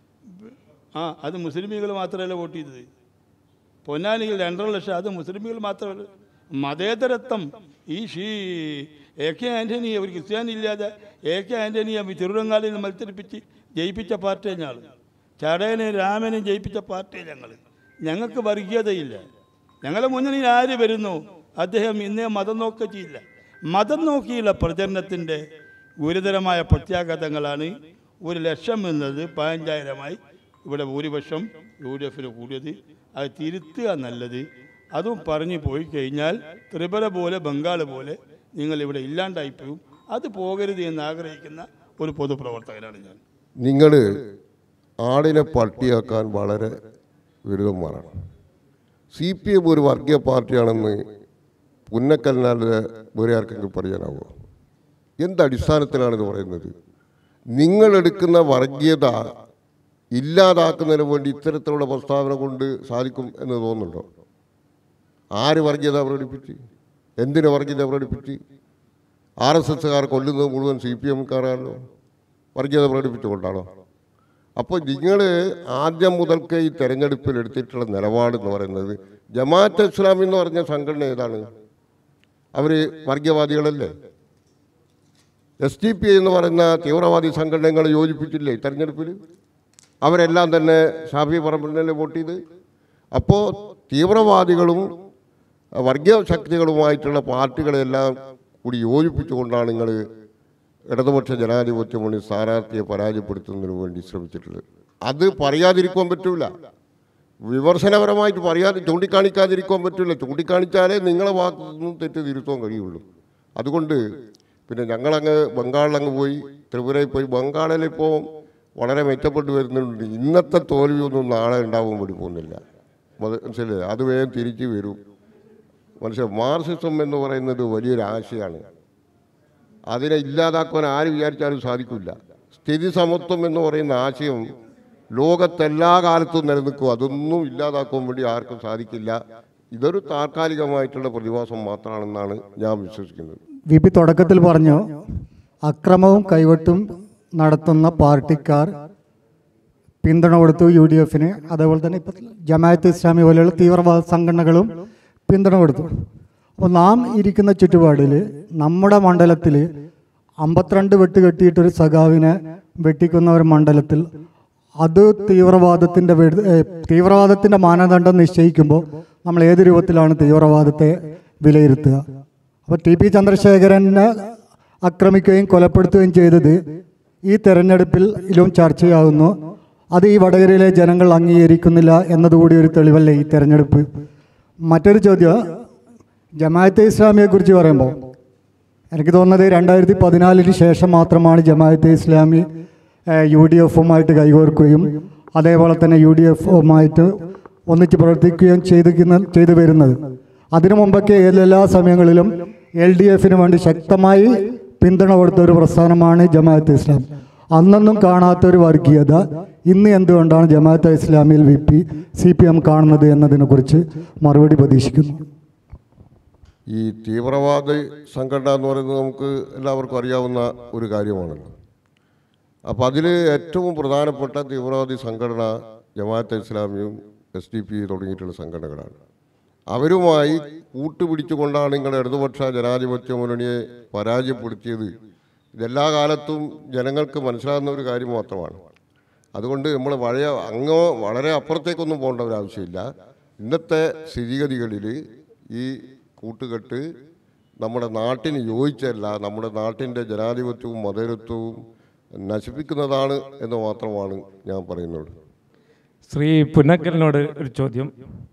ആ അത് മുസ്ലിം ലീഗുകൾ മാത്രമല്ല വോട്ട് ചെയ്തത് പൊന്നാനിയിൽ രണ്ടര ലക്ഷം അത് മുസ്ലിമുകൾ മാത്രമല്ല മതേതരത്വം ഈ ഷീ എ കെ ആൻ്റണിയെ ഒരു ക്രിസ്ത്യാനി ഇല്ലാതെ എ കെ ആൻ്റണിയെ തിരുവനങ്ങാലിൽ നിന്ന് മത്സരിപ്പിച്ച് ജയിപ്പിച്ച പാർട്ടിയാണ് ഞങ്ങൾ ചടയനെ രാമനെ ജയിപ്പിച്ച പാർട്ടിയാണ് ഞങ്ങൾ ഞങ്ങൾക്ക് വർഗീയതയില്ല ഞങ്ങളെ മുന്നണിയിൽ ആര് വരുന്നു അദ്ദേഹം ഇന്നേ മതം നോക്കിയില്ല മതം നോക്കിയുള്ള പ്രചരണത്തിൻ്റെ ഗുരുതരമായ പ്രത്യാഘാതങ്ങളാണ് ഒരു ലക്ഷം എന്നത് പതിനഞ്ചായിരമായി ഇവിടെ ഭൂരിപക്ഷം യു ഡി എഫിന് കൂടിയത് അത് തിരുത്തുക നല്ലത് അതും പറഞ്ഞു പോയി കഴിഞ്ഞാൽ ത്രിപുര പോലെ ബംഗാൾ പോലെ നിങ്ങൾ ഇവിടെ ഇല്ലാണ്ടായിപ്പോവും അത് പോകരുത് എന്ന് ആഗ്രഹിക്കുന്ന ഒരു പൊതുപ്രവർത്തകനാണ് ഞാൻ നിങ്ങൾ ആടിനെ പട്ടിയാക്കാൻ വളരെ വിരുദ്ധന്മാരാണ് സി പി എം ഒരു വർഗീയ പാർട്ടിയാണെന്ന് പുന്നക്കലിനാലെ വേറെ ആർക്കെങ്കിലും പറയാനാവോ എന്ത് അടിസ്ഥാനത്തിലാണ് ഇത് പറയുന്നത് നിങ്ങളെടുക്കുന്ന വർഗീയത ഇല്ലാതാക്കുന്നതിന് വേണ്ടി ഇത്തരത്തിലുള്ള പ്രസ്താവന കൊണ്ട് സാധിക്കും എന്ന് തോന്നുന്നുണ്ടോ ആര് വർഗീയത പ്രകടിപ്പിച്ച് എന്തിന് വർഗീയത പ്രകടിപ്പിച്ച് ആർ എസ് എസ്സുകാർ കൊല്ലുന്നത് മുഴുവൻ സി പി എംകാരാണല്ലോ വർഗീയത പ്രകടിപ്പിച്ചുകൊണ്ടാണോ അപ്പോൾ നിങ്ങൾ ആദ്യം മുതൽക്ക് ഈ തെരഞ്ഞെടുപ്പിൽ എടുത്തിട്ടുള്ള നിലപാട് എന്ന് പറയുന്നത് ജമാഅത്ത് ഇസ്ലാമി എന്ന് പറഞ്ഞ സംഘടന ഏതാണ് അവർ വർഗീയവാദികളല്ലേ എസ് ഡി പി എന്ന് പറയുന്ന തീവ്രവാദി സംഘടനകൾ യോജിപ്പിച്ചില്ലേ ഈ തെരഞ്ഞെടുപ്പിൽ അവരെല്ലാം തന്നെ ഷാഫി പറമ്പിലിനല്ലേ വോട്ട് ചെയ്ത് അപ്പോൾ തീവ്രവാദികളും വർഗീയ ശക്തികളുമായിട്ടുള്ള പാർട്ടികളെല്ലാം കൂടി യോജിപ്പിച്ചുകൊണ്ടാണ് നിങ്ങൾ ഇടതുപക്ഷ ജനാധിപത്യ മുന്നണി സ്ഥാനാർത്ഥിയെ പരാജയപ്പെടുത്തുന്നതിന് വേണ്ടി ശ്രമിച്ചിട്ടുള്ളത് അത് പറയാതിരിക്കാൻ പറ്റൂല വിമർശനപരമായിട്ട് പറയാതെ ചൂണ്ടിക്കാണിക്കാതിരിക്കാൻ പറ്റില്ല ചൂണ്ടിക്കാണിച്ചാലേ നിങ്ങളെ ഭാഗത്തു നിന്നും തെറ്റ് തിരുത്താൻ കഴിയുള്ളൂ അതുകൊണ്ട് പിന്നെ ഞങ്ങളങ്ങ് ബംഗാളിലങ്ങ് പോയി ത്രിപുരയിൽ പോയി ബംഗാളിലിപ്പോൾ വളരെ മെച്ചപ്പെട്ട് വരുന്നുണ്ട് ഇന്നത്തെ തോൽവിയൊന്നും നാളെ ഉണ്ടാവാൻ വേണ്ടി പോകുന്നില്ല മനസ്സിലായി അത് വേഗം തിരിച്ചു വരും മനസ്സിലായി മാർസിസം എന്ന് പറയുന്നത് വലിയൊരു ആശയമാണ് അതിനെ ഇല്ലാതാക്കുവാൻ ആര് വിചാരിച്ചാലും സാധിക്കില്ല സ്ഥിതി സമത്വം എന്ന് പറയുന്ന ആശയം ലോകത്തെല്ലാ കാലത്തും നിലനിൽക്കും അതൊന്നും ഇല്ലാതാക്കാൻ വേണ്ടി ആർക്കും സാധിക്കില്ല ഇതൊരു താൽക്കാലികമായിട്ടുള്ള പ്രതിഭാസം മാത്രമാണെന്നാണ് ഞാൻ വിശ്വസിക്കുന്നത് വി പി തുടക്കത്തിൽ പറഞ്ഞു അക്രമവും കൈവട്ടും നടത്തുന്ന പാർട്ടിക്കാർ പിന്തുണ കൊടുത്തു യു ഡി എഫിന് അതേപോലെ തന്നെ ഇപ്പം ജമാഅത്ത് ഇസ്ലാമി പോലെയുള്ള തീവ്രവാദ സംഘടനകളും പിന്തുണ കൊടുത്തു അപ്പോൾ നാം ഇരിക്കുന്ന ചുറ്റുപാടിൽ നമ്മുടെ മണ്ഡലത്തിൽ അമ്പത്തിരണ്ട് വെട്ട് കെട്ടിയിട്ടൊരു സഖാവിനെ വെട്ടിക്കുന്ന ഒരു മണ്ഡലത്തിൽ അത് തീവ്രവാദത്തിൻ്റെ വെടി- ഏ, തീവ്രവാദത്തിൻ്റെ മാനദണ്ഡം നിശ്ചയിക്കുമ്പോൾ നമ്മൾ ഏത് രൂപത്തിലാണ് തീവ്രവാദത്തെ വിലയിരുത്തുക അപ്പോൾ ടി പി ചന്ദ്രശേഖരനെ ആക്രമിക്കുകയും കൊലപ്പെടുത്തുകയും ചെയ്തത് ഈ തെരഞ്ഞെടുപ്പിൽ ഇതിലും ചർച്ചയാകുന്നു അത് ഈ വടകരയിലെ ജനങ്ങൾ അംഗീകരിക്കുന്നില്ല എന്നതുകൂടി ഒരു തെളിവല്ലേ ഈ തെരഞ്ഞെടുപ്പ് മറ്റൊരു ചോദ്യം ജമാഅത്തെ ഇസ്ലാമിയെ കുറിച്ച് പറയുമ്പോൾ എനിക്ക് തോന്നുന്നത് രണ്ടായിരത്തി പതിനാലിന് ശേഷം മാത്രമാണ് ജമാഅത്തെ ഇസ്ലാമി ഏഹ്, യു ഡി എഫുമായിട്ട് കൈകോർക്കുകയും അതേപോലെ തന്നെ യു ഡി എഫുമായിട്ട് ഒന്നിച്ച് പ്രവർത്തിക്കുകയും ചെയ്തിരിക്കുന്ന ചെയ്തു വരുന്നത് അതിനു മുമ്പൊക്കെ എല്ലാ സമയങ്ങളിലും എൽ ഡി എഫിന് വേണ്ടി ശക്തമായി പിന്തുണ കൊടുത്ത ഒരു പ്രസ്ഥാനമാണ് ജമാഅത്ത് ഇസ്ലാം അന്നൊന്നും കാണാത്തൊരു വർഗീയത ഇന്ന് എന്തുകൊണ്ടാണ് ജമാഅത്ത് ഇസ്ലാമിയിൽ V P C P M കാണുന്നത് എന്നതിനെക്കുറിച്ച് മറുപടി പ്രതീക്ഷിക്കുന്നു ഈ തീവ്രവാദ സംഘടന എന്ന് പറയുന്നത് നമുക്ക് എല്ലാവർക്കും അറിയാവുന്ന ഒരു കാര്യമാണല്ലോ അപ്പോൾ അതിൽ ഏറ്റവും പ്രധാനപ്പെട്ട തീവ്രവാദി സംഘടന ജമാഅത്തെ ഇസ്ലാമിയും എസ് ഡി പി തുടങ്ങിയിട്ടുള്ള സംഘടനകളാണ് അവരുമായി കൂട്ടുപിടിച്ചുകൊണ്ടാണ് നിങ്ങൾ ഇടതുപക്ഷ ജനാധിപത്യ മുന്നണിയെ പരാജയപ്പെടുത്തിയത് ഇതെല്ലാ കാലത്തും ജനങ്ങൾക്ക് മനസ്സിലാകുന്ന ഒരു കാര്യം മാത്രമാണ് അതുകൊണ്ട് നമ്മൾ വളരെ അങ്ങോ വളരെ അപ്പുറത്തേക്കൊന്നും പോകേണ്ട ഒരു ആവശ്യമില്ല ഇന്നത്തെ സ്ഥിതിഗതികളിൽ ഈ കൂട്ടുകെട്ട് നമ്മുടെ നാട്ടിന് യോജിച്ചല്ല നമ്മുടെ നാട്ടിൻ്റെ ജനാധിപത്യവും മതേതത്വവും നശിപ്പിക്കുന്നതാണ് എന്ന് മാത്രമാണ് ഞാൻ പറയുന്നത് ശ്രീ പുന്നക്കലിനോട് ഒരു ചോദ്യം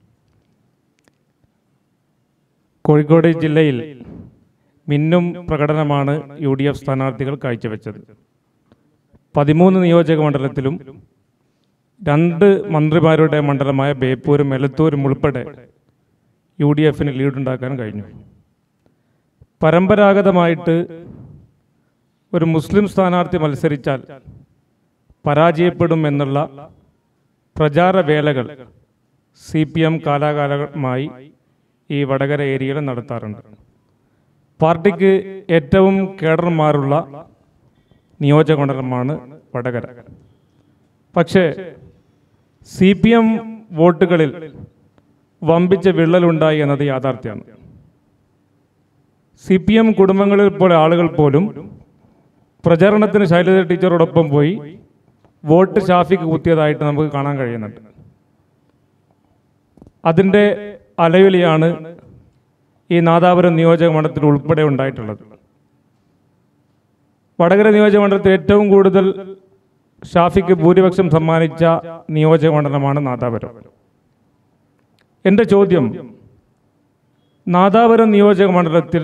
കോഴിക്കോട് ജില്ലയിൽ മിന്നും പ്രകടനമാണ് യു ഡി എഫ് സ്ഥാനാർത്ഥികൾ കാഴ്ചവെച്ചത് പതിമൂന്ന് നിയോജക മണ്ഡലത്തിലും രണ്ട് മന്ത്രിമാരുടെ മണ്ഡലമായ ബേപ്പൂരും എലത്തൂരും ഉൾപ്പെടെ യു ഡി എഫിന് ലീഡുണ്ടാക്കാൻ കഴിഞ്ഞു പരമ്പരാഗതമായിട്ട് ഒരു മുസ്ലിം സ്ഥാനാർത്ഥി മത്സരിച്ചാൽ പരാജയപ്പെടും എന്നുള്ള പ്രചാരവേലകൾ സി പി എം കാലാകാലമായി ഈ വടകര ഏരിയയിൽ നടത്താറുണ്ട് പാർട്ടിക്ക് ഏറ്റവും കേഡർമാരുള്ള നിയോജകമണ്ഡലമാണ് വടകര പക്ഷേ സി പി എം വോട്ടുകളിൽ വമ്പിച്ച വിള്ളലുണ്ടായി എന്നത് യാഥാർത്ഥ്യമാണ് സി പി എം കുടുംബങ്ങളിൽ പോലെ ആളുകൾ പോലും പ്രചരണത്തിന് ശൈലജ ടീച്ചറോടൊപ്പം പോയി വോട്ട് ഷാഫിക്ക് കുത്തിയതായിട്ട് നമുക്ക് കാണാൻ കഴിയുന്നുണ്ട് അതിൻ്റെ അലയൊലിയാണ് ഈ നാദാപുരം നിയോജക മണ്ഡലത്തിൽ ഉൾപ്പെടെ ഉണ്ടായിട്ടുള്ളത് വടകര നിയോജക മണ്ഡലത്തിൽ ഏറ്റവും കൂടുതൽ ഷാഫിക്ക് ഭൂരിപക്ഷം സമ്മാനിച്ച നിയോജക മണ്ഡലമാണ് നാദാപുരം എൻ്റെ ചോദ്യം നാദാപുരം നിയോജക മണ്ഡലത്തിൽ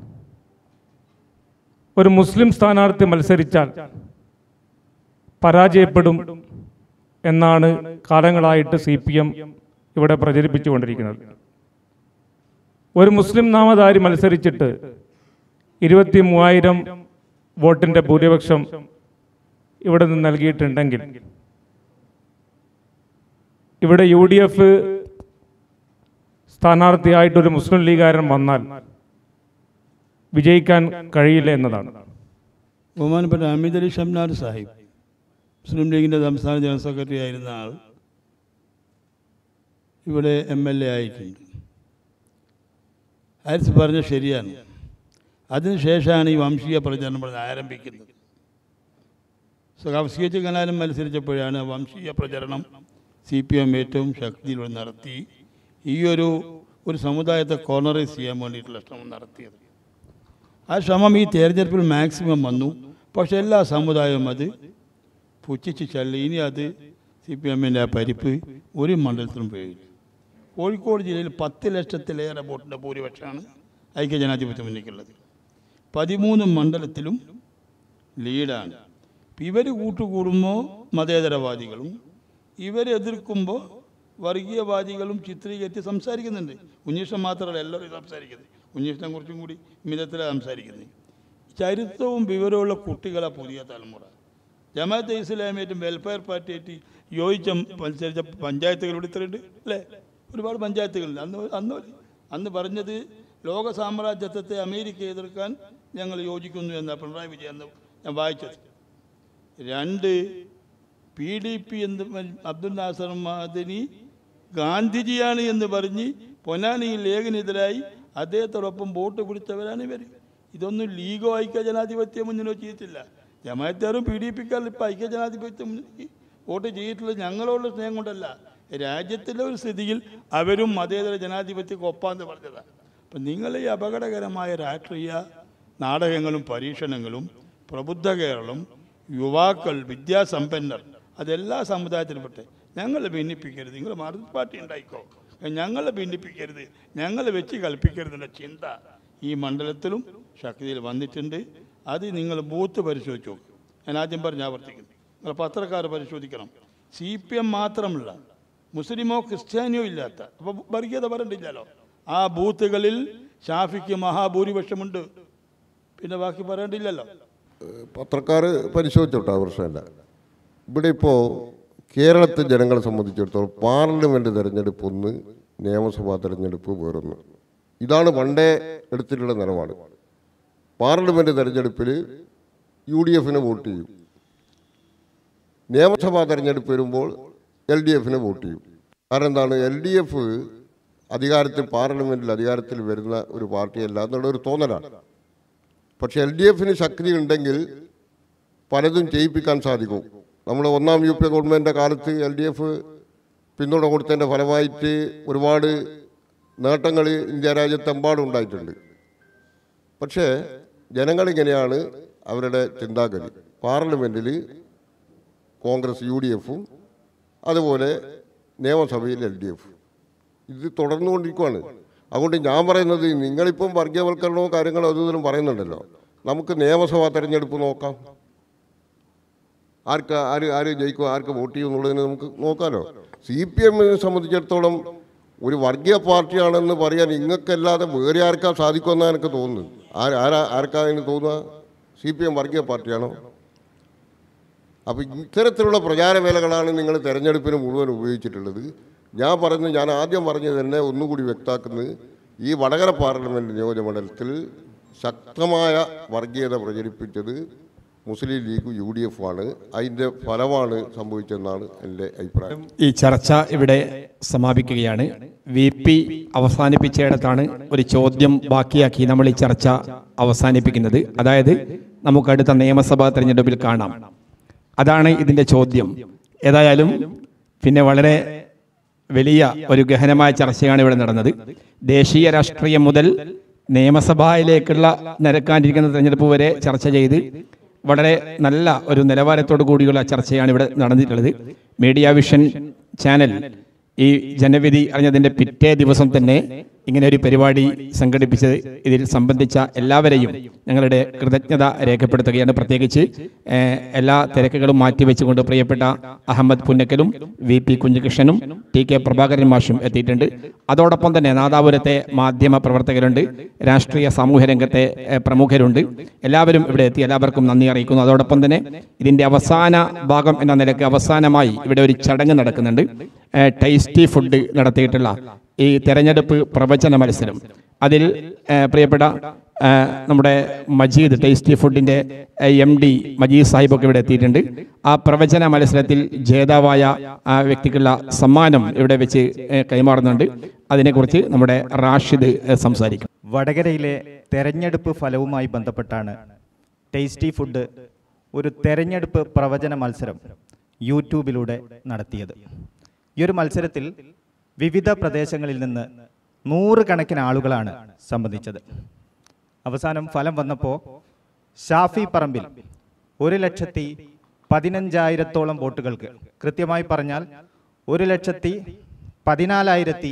ഒരു മുസ്ലിം സ്ഥാനാർത്ഥി മത്സരിച്ചാൽ പരാജയപ്പെടും എന്നാണ് കാലങ്ങളായിട്ട് സി പി എം ഇവിടെ പ്രചരിപ്പിച്ചുകൊണ്ടിരിക്കുന്നത് ഒരു മുസ്ലിം നാമധാരി മത്സരിച്ചിട്ട് ഇരുപത്തി മൂവായിരം വോട്ടിൻ്റെ ഭൂരിപക്ഷം ഇവിടെ നിന്ന് നൽകിയിട്ടുണ്ടെങ്കിൽ ഇവിടെ യു ഡി എഫ് സ്ഥാനാർത്ഥിയായിട്ടൊരു മുസ്ലിം ലീഗുകാരൻ വന്നാൽ വിജയിക്കാൻ കഴിയില്ല എന്നതാണ് ബഹുമാനപ്പെട്ട അമിത് അലി ഷംനാർ സാഹിബ് മുസ്ലിം ലീഗിൻ്റെ സംസ്ഥാന ജനറൽ സെക്രട്ടറി ആയിരുന്ന ആൾ ഇവിടെ എം എൽ എ ആയിട്ടുണ്ട് ആരിസ് പറഞ്ഞ ശരിയാണ് അതിനുശേഷമാണ് ഈ വംശീയ പ്രചരണം പറഞ്ഞ് ആരംഭിക്കുന്നത് സഖാവ് സി എച്ച് കലാലം മത്സരിച്ചപ്പോഴാണ് വംശീയ പ്രചരണം സി പി എം ഏറ്റവും ശക്തിയിലൂടെ നടത്തി ഈ ഒരു ഒരു സമുദായത്തെ കോർണറൈസ് ചെയ്യാൻ വേണ്ടിയിട്ടുള്ള ശ്രമം നടത്തിയത് ആ ശ്രമം ഈ തെരഞ്ഞെടുപ്പിൽ മാക്സിമം വന്നു പക്ഷേ എല്ലാ സമുദായവും അത് പുച്ഛിച്ച് ചള്ളി ഇനി അത് സി പി എമ്മിൻ്റെ ആ പരിപ്പ് ഒരു മണ്ഡലത്തിലും പോയില്ല കോഴിക്കോട് ജില്ലയിൽ പത്ത് ലക്ഷത്തിലേറെ വോട്ടിൻ്റെ ഭൂരിപക്ഷമാണ് ഐക്യജനാധിപത്യ മുന്നണിക്കുള്ളത് പതിമൂന്ന് മണ്ഡലത്തിലും ലീഡാണ് ഇവർ കൂട്ടുകൂടുമ്പോൾ മതേതരവാദികളും ഇവരെതിർക്കുമ്പോൾ വർഗീയവാദികളും ചിത്രീകരിച്ച് സംസാരിക്കുന്നുണ്ട് ഉന്നീഷം മാത്രമല്ല എല്ലാവരും സംസാരിക്കുന്നത് ഉന്നീഷിനെ കുറിച്ചും കൂടി മിതത്തിലാണ് സംസാരിക്കുന്നത് ചരിത്രവും വിവരമുള്ള കുട്ടികളെ പുതിയ തലമുറ ജമാഅത്തെ ഇസ്ലാമിയായിട്ടും വെൽഫെയർ പാർട്ടിയായിട്ട് യോജിച്ച മത്സരിച്ച പഞ്ചായത്തുകൾ ഇവിടെ ഇത്രയുണ്ട് അല്ലേ ഒരുപാട് പഞ്ചായത്തുകളുണ്ട് അന്ന് അന്ന് അന്ന് പറഞ്ഞത് ലോക സാമ്രാജ്യത്വത്തെ അമേരിക്ക എതിർക്കാൻ ഞങ്ങൾ യോജിക്കുന്നു എന്ന പിണറായി വിജയൻ എന്ന് ഞാൻ വായിച്ചത് രണ്ട് പി ഡി പി എന്ന് അബ്ദുൽ നാസർ മദനി ഗാന്ധിജിയാണ് എന്ന് പറഞ്ഞ് പൊന്നാനിയിൽ ലേഖനെതിരായി അദ്ദേഹത്തോടൊപ്പം വോട്ട് പിടിച്ചവരാണ് ഇവർ ഇതൊന്നും ലീഗോ ഐക്യ ജനാധിപത്യ മുന്നിലോ ചെയ്തിട്ടില്ല ജമാഅത്താരും പി ഡി പിക്കാരും ഇപ്പോൾ ഐക്യ ജനാധിപത്യ മുന്നിൽ വോട്ട് ചെയ്തിട്ടുള്ളത് ഞങ്ങളോടുള്ള സ്നേഹം കൊണ്ടല്ല രാജ്യത്തിലെ ഒരു സ്ഥിതിയിൽ അവരും മതേതര ജനാധിപത്യക്ക് ഒപ്പാന്ന് പറഞ്ഞതാണ് അപ്പം നിങ്ങൾ ഈ അപകടകരമായ രാഷ്ട്രീയ നാടകങ്ങളും പരീക്ഷണങ്ങളും പ്രബുദ്ധ കേരളം യുവാക്കൾ വിദ്യാസമ്പന്നർ അതെല്ലാ സമുദായത്തിൽപ്പെട്ടെ ഞങ്ങളെ ഭിന്നിപ്പിക്കരുത് നിങ്ങൾ മാർക്സിസ്റ്റ് പാർട്ടി ഉണ്ടായിക്കോ ഞങ്ങളെ ഭിന്നിപ്പിക്കരുത് ഞങ്ങളെ വെച്ച് കൽപ്പിക്കരുതെന്ന ചിന്ത ഈ മണ്ഡലത്തിലും ശക്തിയിൽ വന്നിട്ടുണ്ട് അത് നിങ്ങൾ ബൂത്ത് പരിശോധിച്ചു നോക്കും ഞാൻ ആദ്യം പറഞ്ഞ് ആവർത്തിക്കുന്നു നിങ്ങൾ പത്രക്കാർ പരിശോധിക്കണം സി പി എം മാത്രമല്ല മുസ്ലിമോ ക്രിസ്ത്യാനിയോ ഇല്ലാത്ത അപ്പോൾ വർഗീയത പറഞ്ഞില്ലല്ലോ ആ ബൂത്തുകളിൽ ഷാഫിക്ക് മഹാഭൂരിപക്ഷമുണ്ട് പിന്നെ ബാക്കി പറയേണ്ടില്ലല്ലോ പത്രക്കാർ പരിശോധിച്ചോട്ടെ ആ പ്രശ്നമല്ല ഇവിടെ ഇപ്പോൾ കേരളത്തെ ജനങ്ങളെ സംബന്ധിച്ചിടത്തോളം പാർലമെൻറ്റ് തിരഞ്ഞെടുപ്പ് ഒന്ന് നിയമസഭാ തിരഞ്ഞെടുപ്പ് വേറൊന്ന് ഇതാണ് പണ്ടേ എടുത്തിട്ടുള്ള നിലപാട് പാർലമെൻറ്റ് തിരഞ്ഞെടുപ്പിൽ യു ഡി എഫിന് വോട്ട് ചെയ്യും നിയമസഭാ തിരഞ്ഞെടുപ്പ് വരുമ്പോൾ എൽ ഡി എഫിന് വോട്ട് ചെയ്യും കാരണം എന്താണ് എൽ ഡി എഫ് അധികാരത്തിൽ പാർലമെൻറ്റിൽ അധികാരത്തിൽ വരുന്ന ഒരു പാർട്ടിയല്ല എന്നുള്ള ഒരു തോന്നലാണ് പക്ഷേ എൽ ഡി എഫിന് ശക്തി ഉണ്ടെങ്കിൽ പലതും ചെയ്യിപ്പിക്കാൻ സാധിക്കും നമ്മൾ ഒന്നാം യു പി ഗവൺമെൻറ്റിൻ്റെ കാലത്ത് എൽ ഡി എഫ് പിന്തുണ കൊടുത്തതിൻ്റെ ഫലമായിട്ട് ഒരുപാട് നേട്ടങ്ങൾ ഇന്ത്യ രാജ്യത്തെമ്പാടും ഉണ്ടായിട്ടുണ്ട് പക്ഷേ ജനങ്ങളിങ്ങനെയാണ് അവരുടെ ചിന്താഗതി പാർലമെൻറ്റിൽ കോൺഗ്രസ് യു ഡി എഫും അതുപോലെ നിയമസഭയിൽ എൽ ഡി എഫ് ഇത് തുടർന്നുകൊണ്ടിരിക്കുകയാണ് അതുകൊണ്ട് ഞാൻ പറയുന്നത് നിങ്ങളിപ്പം വർഗീയവൽക്കരണവും കാര്യങ്ങളും അതും ഇതും പറയുന്നുണ്ടല്ലോ നമുക്ക് നിയമസഭാ തെരഞ്ഞെടുപ്പ് നോക്കാം ആർക്ക് ആര് ആര് ജയിക്കും ആർക്ക് വോട്ട് ചെയ്യും എന്നുള്ളതിന് നമുക്ക് നോക്കാമല്ലോ സി പി എമ്മിനെ സംബന്ധിച്ചിടത്തോളം ഒരു വർഗീയ പാർട്ടിയാണെന്ന് പറയാൻ നിങ്ങൾക്കല്ലാതെ വേറെ ആർക്കാ സാധിക്കുമെന്നാണ് എനിക്ക് തോന്നുന്നത് ആര് ആരാ ആർക്കാ അതിന് തോന്നുക സി പി എം വർഗീയ പാർട്ടിയാണോ അപ്പോൾ ഇത്തരത്തിലുള്ള പ്രചാരവേലകളാണ് നിങ്ങൾ തെരഞ്ഞെടുപ്പിന് മുഴുവൻ ഉപയോഗിച്ചിട്ടുള്ളത് ഞാൻ പറഞ്ഞു ഞാൻ ആദ്യം പറഞ്ഞത് തന്നെ ഒന്നുകൂടി വ്യക്താക്കുന്നത് ഈ വടകര പാർലമെൻറ്റ് നിയോജകമണ്ഡലത്തിൽ ശക്തമായ വർഗീയത പ്രചരിപ്പിച്ചത് Muslim league U D F ആണ് അതിൻ്റെ ഫലമാണ് സംഭവിച്ചതെന്നാണ് എൻ്റെ അഭിപ്രായം ഈ ചർച്ച ഇവിടെ സമാപിക്കുകയാണ് വി പി അവസാനിപ്പിച്ചിടത്താണ് ഒരു ചോദ്യം ബാക്കിയാക്കി നമ്മൾ ഈ ചർച്ച അവസാനിപ്പിക്കുന്നത് അതായത് നമുക്ക് അടുത്ത നിയമസഭാ തെരഞ്ഞെടുപ്പിൽ കാണാം അതാണ് ഇതിൻ്റെ ചോദ്യം ഏതായാലും പിന്നെ വളരെ വലിയ ഒരു ഗഹനമായ ചർച്ചയാണ് ഇവിടെ നടന്നത് ദേശീയ രാഷ്ട്രീയം മുതൽ നിയമസഭയിലേക്കുള്ള നിരക്കാനിരിക്കുന്ന തെരഞ്ഞെടുപ്പ് വരെ ചർച്ച ചെയ്ത് വളരെ നല്ല ഒരു നിലവാരത്തോടു കൂടിയുള്ള ചർച്ചയാണ് ഇവിടെ നടന്നിട്ടുള്ളത് മീഡിയ വിഷൻ ചാനൽ ഈ ജനവിധി അറിഞ്ഞതിൻ്റെ പിറ്റേ ദിവസം തന്നെ ഇങ്ങനെ ഒരു പരിപാടി സംഘടിപ്പിച്ചത് ഇതിൽ സംബന്ധിച്ച എല്ലാവരെയും ഞങ്ങളുടെ കൃതജ്ഞത രേഖപ്പെടുത്തുകയാണ് പ്രത്യേകിച്ച് ഏഹ്, എല്ലാ തിരക്കുകളും മാറ്റിവെച്ചുകൊണ്ട് പ്രിയപ്പെട്ട അഹമ്മദ് പുന്നക്കലും വി പി കുഞ്ഞികൃഷ്ണനും ടി കെ പ്രഭാകരൻ മാഷും എത്തിയിട്ടുണ്ട് അതോടൊപ്പം തന്നെ നാദാപുരത്തെ മാധ്യമ പ്രവർത്തകരുണ്ട് രാഷ്ട്രീയ സാമൂഹ്യ രംഗത്തെ ഏഹ്, പ്രമുഖരുണ്ട് എല്ലാവരും ഇവിടെ എത്തി എല്ലാവർക്കും നന്ദി അറിയിക്കുന്നു അതോടൊപ്പം തന്നെ ഇതിൻ്റെ അവസാന ഭാഗം എന്ന നിലയ്ക്ക് അവസാനമായി ഇവിടെ ഒരു ചടങ്ങ് നടക്കുന്നുണ്ട് ഏഹ്, ടേസ്റ്റി ഫുഡ് നടത്തിയിട്ടുള്ള ഈ തെരഞ്ഞെടുപ്പ് പ്രവചന മത്സരം അതിൽ ഏഹ്, പ്രിയപ്പെട്ട ഏഹ്, നമ്മുടെ മജീദ് ടേസ്റ്റി ഫുഡിൻ്റെ എം ഡി മജീദ് സാഹിബൊക്കെ ഇവിടെ എത്തിയിട്ടുണ്ട് ആ പ്രവചന മത്സരത്തിൽ ജേതാവായ ആ വ്യക്തിക്കുള്ള സമ്മാനം ഇവിടെ വെച്ച് ഏഹ്, കൈമാറുന്നുണ്ട് അതിനെക്കുറിച്ച് നമ്മുടെ റാഷിദ് ഏഹ്, സംസാരിക്കും വടകരയിലെ തെരഞ്ഞെടുപ്പ് ഫലവുമായി ബന്ധപ്പെട്ടാണ് ടേസ്റ്റി ഫുഡ് ഒരു തെരഞ്ഞെടുപ്പ് പ്രവചന മത്സരം യൂട്യൂബിലൂടെ നടത്തിയത് ഈ ഒരു മത്സരത്തിൽ വിവിധ പ്രദേശങ്ങളിൽ നിന്ന് നൂറുകണക്കിന് ആളുകളാണ് സംബന്ധിച്ചത് അവസാനം ഫലം വന്നപ്പോൾ ഷാഫി പറമ്പിൽ ഒരു ലക്ഷത്തി പതിനഞ്ചായിരത്തോളം വോട്ടുകൾക്ക് കൃത്യമായി പറഞ്ഞാൽ ഒരു ലക്ഷത്തി പതിനാലായിരത്തി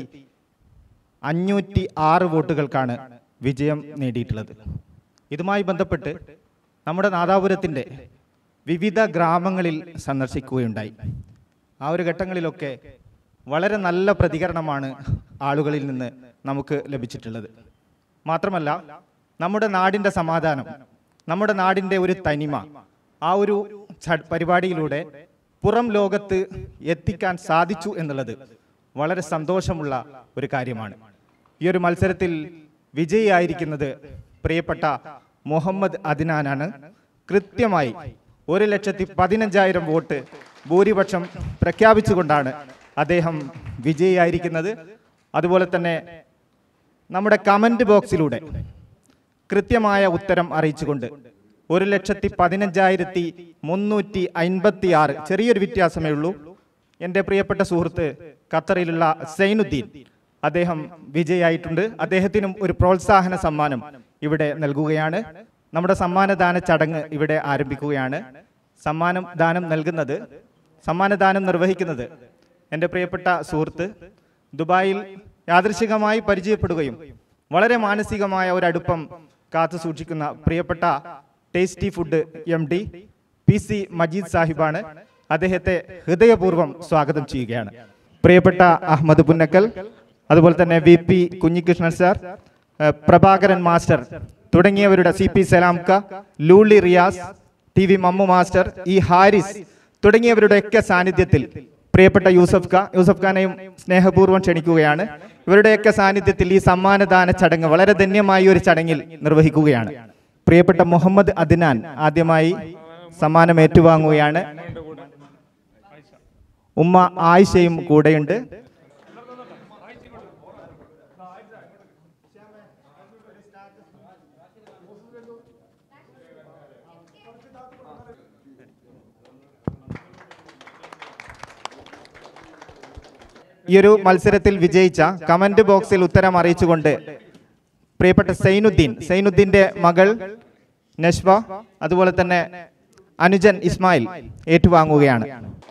അഞ്ഞൂറ്റി ആറ് വോട്ടുകൾക്കാണ് വിജയം നേടിയിട്ടുള്ളത് ഇതുമായി ബന്ധപ്പെട്ട് നമ്മുടെ നാദാപുരത്തിൻ്റെ വിവിധ ഗ്രാമങ്ങളിൽ സന്ദർശിക്കുകയുണ്ടായി ആ ഒരു ഘട്ടങ്ങളിലൊക്കെ വളരെ നല്ല പ്രതികരണമാണ് ആളുകളിൽ നിന്ന് നമുക്ക് ലഭിച്ചിട്ടുള്ളത് മാത്രമല്ല നമ്മുടെ നാടിൻ്റെ സമാധാനം നമ്മുടെ നാടിൻ്റെ ഒരു തനിമ ആ ഒരു ച- പരിപാടിയിലൂടെ പുറം ലോകത്ത് എത്തിക്കാൻ സാധിച്ചു എന്നുള്ളത് വളരെ സന്തോഷമുള്ള ഒരു കാര്യമാണ് ഈ ഒരു മത്സരത്തിൽ വിജയിയായിരിക്കുന്നത് പ്രിയപ്പെട്ട മുഹമ്മദ് അദ്നാനാണ് കൃത്യമായി ഒരു ലക്ഷത്തി പതിനഞ്ചായിരം വോട്ട് ഭൂരിപക്ഷം പ്രഖ്യാപിച്ചുകൊണ്ടാണ് അദ്ദേഹം വിജയിയായിരിക്കുന്നത് അതുപോലെ തന്നെ നമ്മുടെ കമന്റ് ബോക്സിലൂടെ കൃത്യമായ ഉത്തരം അറിയിച്ചുകൊണ്ട് ഒരു ലക്ഷത്തി പതിനഞ്ചായിരത്തി മുന്നൂറ്റി അൻപത്തി ആറ് ചെറിയൊരു വ്യത്യാസമേ ഉള്ളൂ എൻ്റെ പ്രിയപ്പെട്ട സുഹൃത്ത് ഖത്തറിലുള്ള സൈനുദ്ദീൻ അദ്ദേഹം വിജയായിട്ടുണ്ട് അദ്ദേഹത്തിനും ഒരു പ്രോത്സാഹന സമ്മാനം ഇവിടെ നൽകുകയാണ് നമ്മുടെ സമ്മാനദാന ചടങ്ങ് ഇവിടെ ആരംഭിക്കുകയാണ് സമ്മാനം ദാനം നൽകുന്നത് സമ്മാനദാനം നിർവഹിക്കുന്നത് എൻ്റെ പ്രിയപ്പെട്ട സുഹൃത്ത് ദുബായിൽ യാദൃശികമായി പരിചയപ്പെടുകയും വളരെ മാനസികമായ ഒരു അടുപ്പം കാത്തു സൂക്ഷിക്കുന്ന പ്രിയപ്പെട്ട tasty food M D P C Majeed സാഹിബാണ് അദ്ദേഹത്തെ ഹൃദയപൂർവ്വം സ്വാഗതം ചെയ്യുകയാണ് പ്രിയപ്പെട്ട അഹമ്മദ് പുന്നക്കൽ അതുപോലെ തന്നെ വി പി കുഞ്ഞികൃഷ്ണൻ സാർ ഏഹ്, പ്രഭാകരൻ മാസ്റ്റർ തുടങ്ങിയവരുടെ സി പി സലാംക ലൂളി Riyas T V Mammu master E Haris തുടങ്ങിയവരുടെയൊക്കെ സാന്നിധ്യത്തിൽ പ്രിയപ്പെട്ട യൂസഫ് ഖാ യൂസഫ് ഖാനെയും സ്നേഹപൂർവ്വം ക്ഷണിക്കുകയാണ് ഇവരുടെയൊക്കെ സാന്നിധ്യത്തിൽ ഈ സമ്മാനദാന ചടങ്ങ് വളരെ ധന്യമായ ഒരു ചടങ്ങിൽ നിർവഹിക്കുകയാണ് പ്രിയപ്പെട്ട മുഹമ്മദ് അദ്നാൻ ആദ്യമായി സമ്മാനം ഏറ്റുവാങ്ങുകയാണ് ഉമ്മ ആയിഷയും കൂടെയുണ്ട് ഈ ഒരു മത്സരത്തിൽ വിജയിച്ച കമന്റ് ബോക്സിൽ ഉത്തരം അറിയിച്ചുകൊണ്ട് പ്രിയപ്പെട്ട സൈനുദ്ദീൻ സൈനുദ്ദീന്റെ മകൾ നഷ്വ അതുപോലെ തന്നെ അനുജൻ ഇസ്മായിൽ ഏറ്റുവാങ്ങുകയാണ്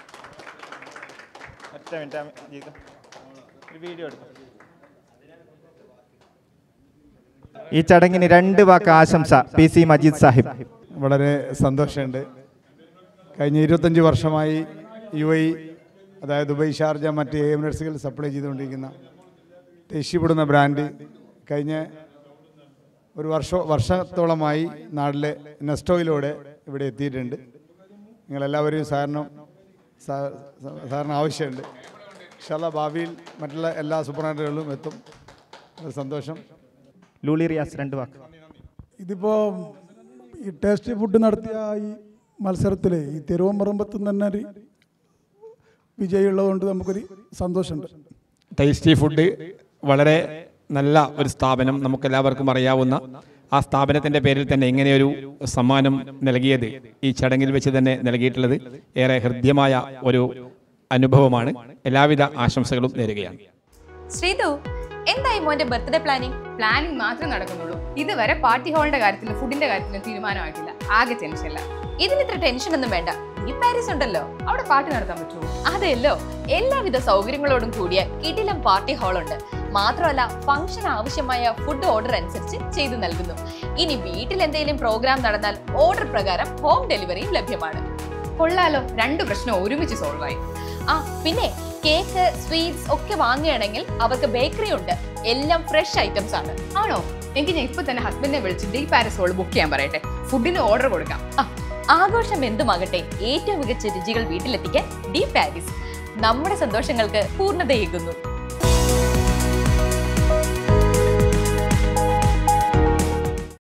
ഈ ചടങ്ങിന് രണ്ട് വാക്ക് ആശംസ പി സി മജീദ് സാഹിബ് വളരെ സന്തോഷമുണ്ട് കഴിഞ്ഞ ഇരുപത്തഞ്ച് വർഷമായി യു ഐ അതായത് ദുബൈ ഷാർജ മറ്റ് എമിറേറ്റ്സുകൾ സപ്ലൈ ചെയ്തുകൊണ്ടിരിക്കുന്ന ടെഷിപ്പെടുന്ന ബ്രാൻഡ് കഴിഞ്ഞ ഒരു വർഷ വർഷത്തോളമായി നാട്ടിലെ നെസ്റ്റോയിലൂടെ ഇവിടെ എത്തിയിട്ടുണ്ട് നിങ്ങളെല്ലാവരെയും സാറിനും സാ- സാ- സാറിന് ആവശ്യമുണ്ട് ഇൻഷാല്ല ഭാവിയിൽ മറ്റുള്ള എല്ലാ സൂപ്പർ മാർക്കറ്റുകളിലും എത്തും അത് സന്തോഷം ലൂളി റിയാസ് രണ്ട് വാക്ക് ഇതിപ്പോൾ ഈ ടേസ്റ്റ് ഫുഡ് നടത്തിയ ഈ മത്സരത്തിൽ ഈ തെരുവമ്പറമ്പത്ത് തന്നെ ഒരു വിജയമുള്ളതുകൊണ്ട് നമുക്കൊരു സന്തോഷമുണ്ട് ടേസ്റ്റി ഫുഡ് വളരെ നല്ല ഒരു സ്ഥാപനം നമുക്കെല്ലാവർക്കും അറിയാവുന്ന ആ സ്ഥാപനത്തിൻ്റെ പേരിൽ തന്നെ ഇങ്ങനെയൊരു സമ്മാനം നൽകിയത് ഈ ചടങ്ങിൽ വെച്ച് തന്നെ നൽകിയിട്ടുള്ളത് ഏറെ ഹൃദ്യമായ ഒരു അനുഭവമാണ് എല്ലാവിധ ആശംസകളും നേരുകയാണ് ശ്രീതു എന്തായി മോന്റെ ബർത്ത്ഡേ പ്ലാനിങ് പ്ലാനിങ് മാത്രമേ നടക്കുന്നുള്ളൂ ഇതുവരെ പാർട്ടി ഹാളിന്റെ കാര്യത്തിലും ഫുഡിന്റെ കാര്യത്തിലും തീരുമാനമായിട്ടില്ല ആകെ ടെൻഷനില്ല ഇതിന് ഇത്ര ടെൻഷൻ ഒന്നും വേണ്ട ഈ പാരീസ് ഉണ്ടല്ലോ അവിടെ പാർട്ടി നടത്താൻ പറ്റുമോ അതെല്ലോ എല്ലാവിധ സൗകര്യങ്ങളോടും കൂടിയ കിടിലം പാർട്ടി ഹാൾ ഉണ്ട് മാത്രമല്ല ഫംഗ്ഷൻ ആവശ്യമായ ഫുഡ് ഓർഡർ അനുസരിച്ച് ചെയ്തു നൽകുന്നു ഇനി വീട്ടിൽ എന്തെങ്കിലും പ്രോഗ്രാം നടന്നാൽ ഓർഡർ പ്രകാരം ഹോം ഡെലിവറിയും ലഭ്യമാണ് കൊള്ളാലോ രണ്ട് പ്രശ്നം ഒരുമിച്ച് സോൾവ് ആയി ആ പിന്നെ കേക്ക് സ്വീറ്റ്സ് ഒക്കെ വാങ്ങുകയാണെങ്കിൽ അവർക്ക് ബേക്കറി ഉണ്ട് എല്ലാം ഫ്രഷ് ഐറ്റംസ് ആണ് ആണോ എനിക്ക് ഞാൻ ഇപ്പൊ തന്നെ ഹസ്ബൻഡിനെ വിളിച്ച് ഡി പാരസ് റോൾ ബുക്ക് ചെയ്യാൻ പറയട്ടെ ഫുഡിന് ഓർഡർ കൊടുക്കാം ആ, ആഘോഷം എന്തുമാകട്ടെ ഏറ്റവും മികച്ച രുചികൾ വീട്ടിലെത്തിക്കാൻ ഡി പാരീസ് നമ്മുടെ സന്തോഷങ്ങൾക്ക് പൂർണ്ണതയേകുന്നു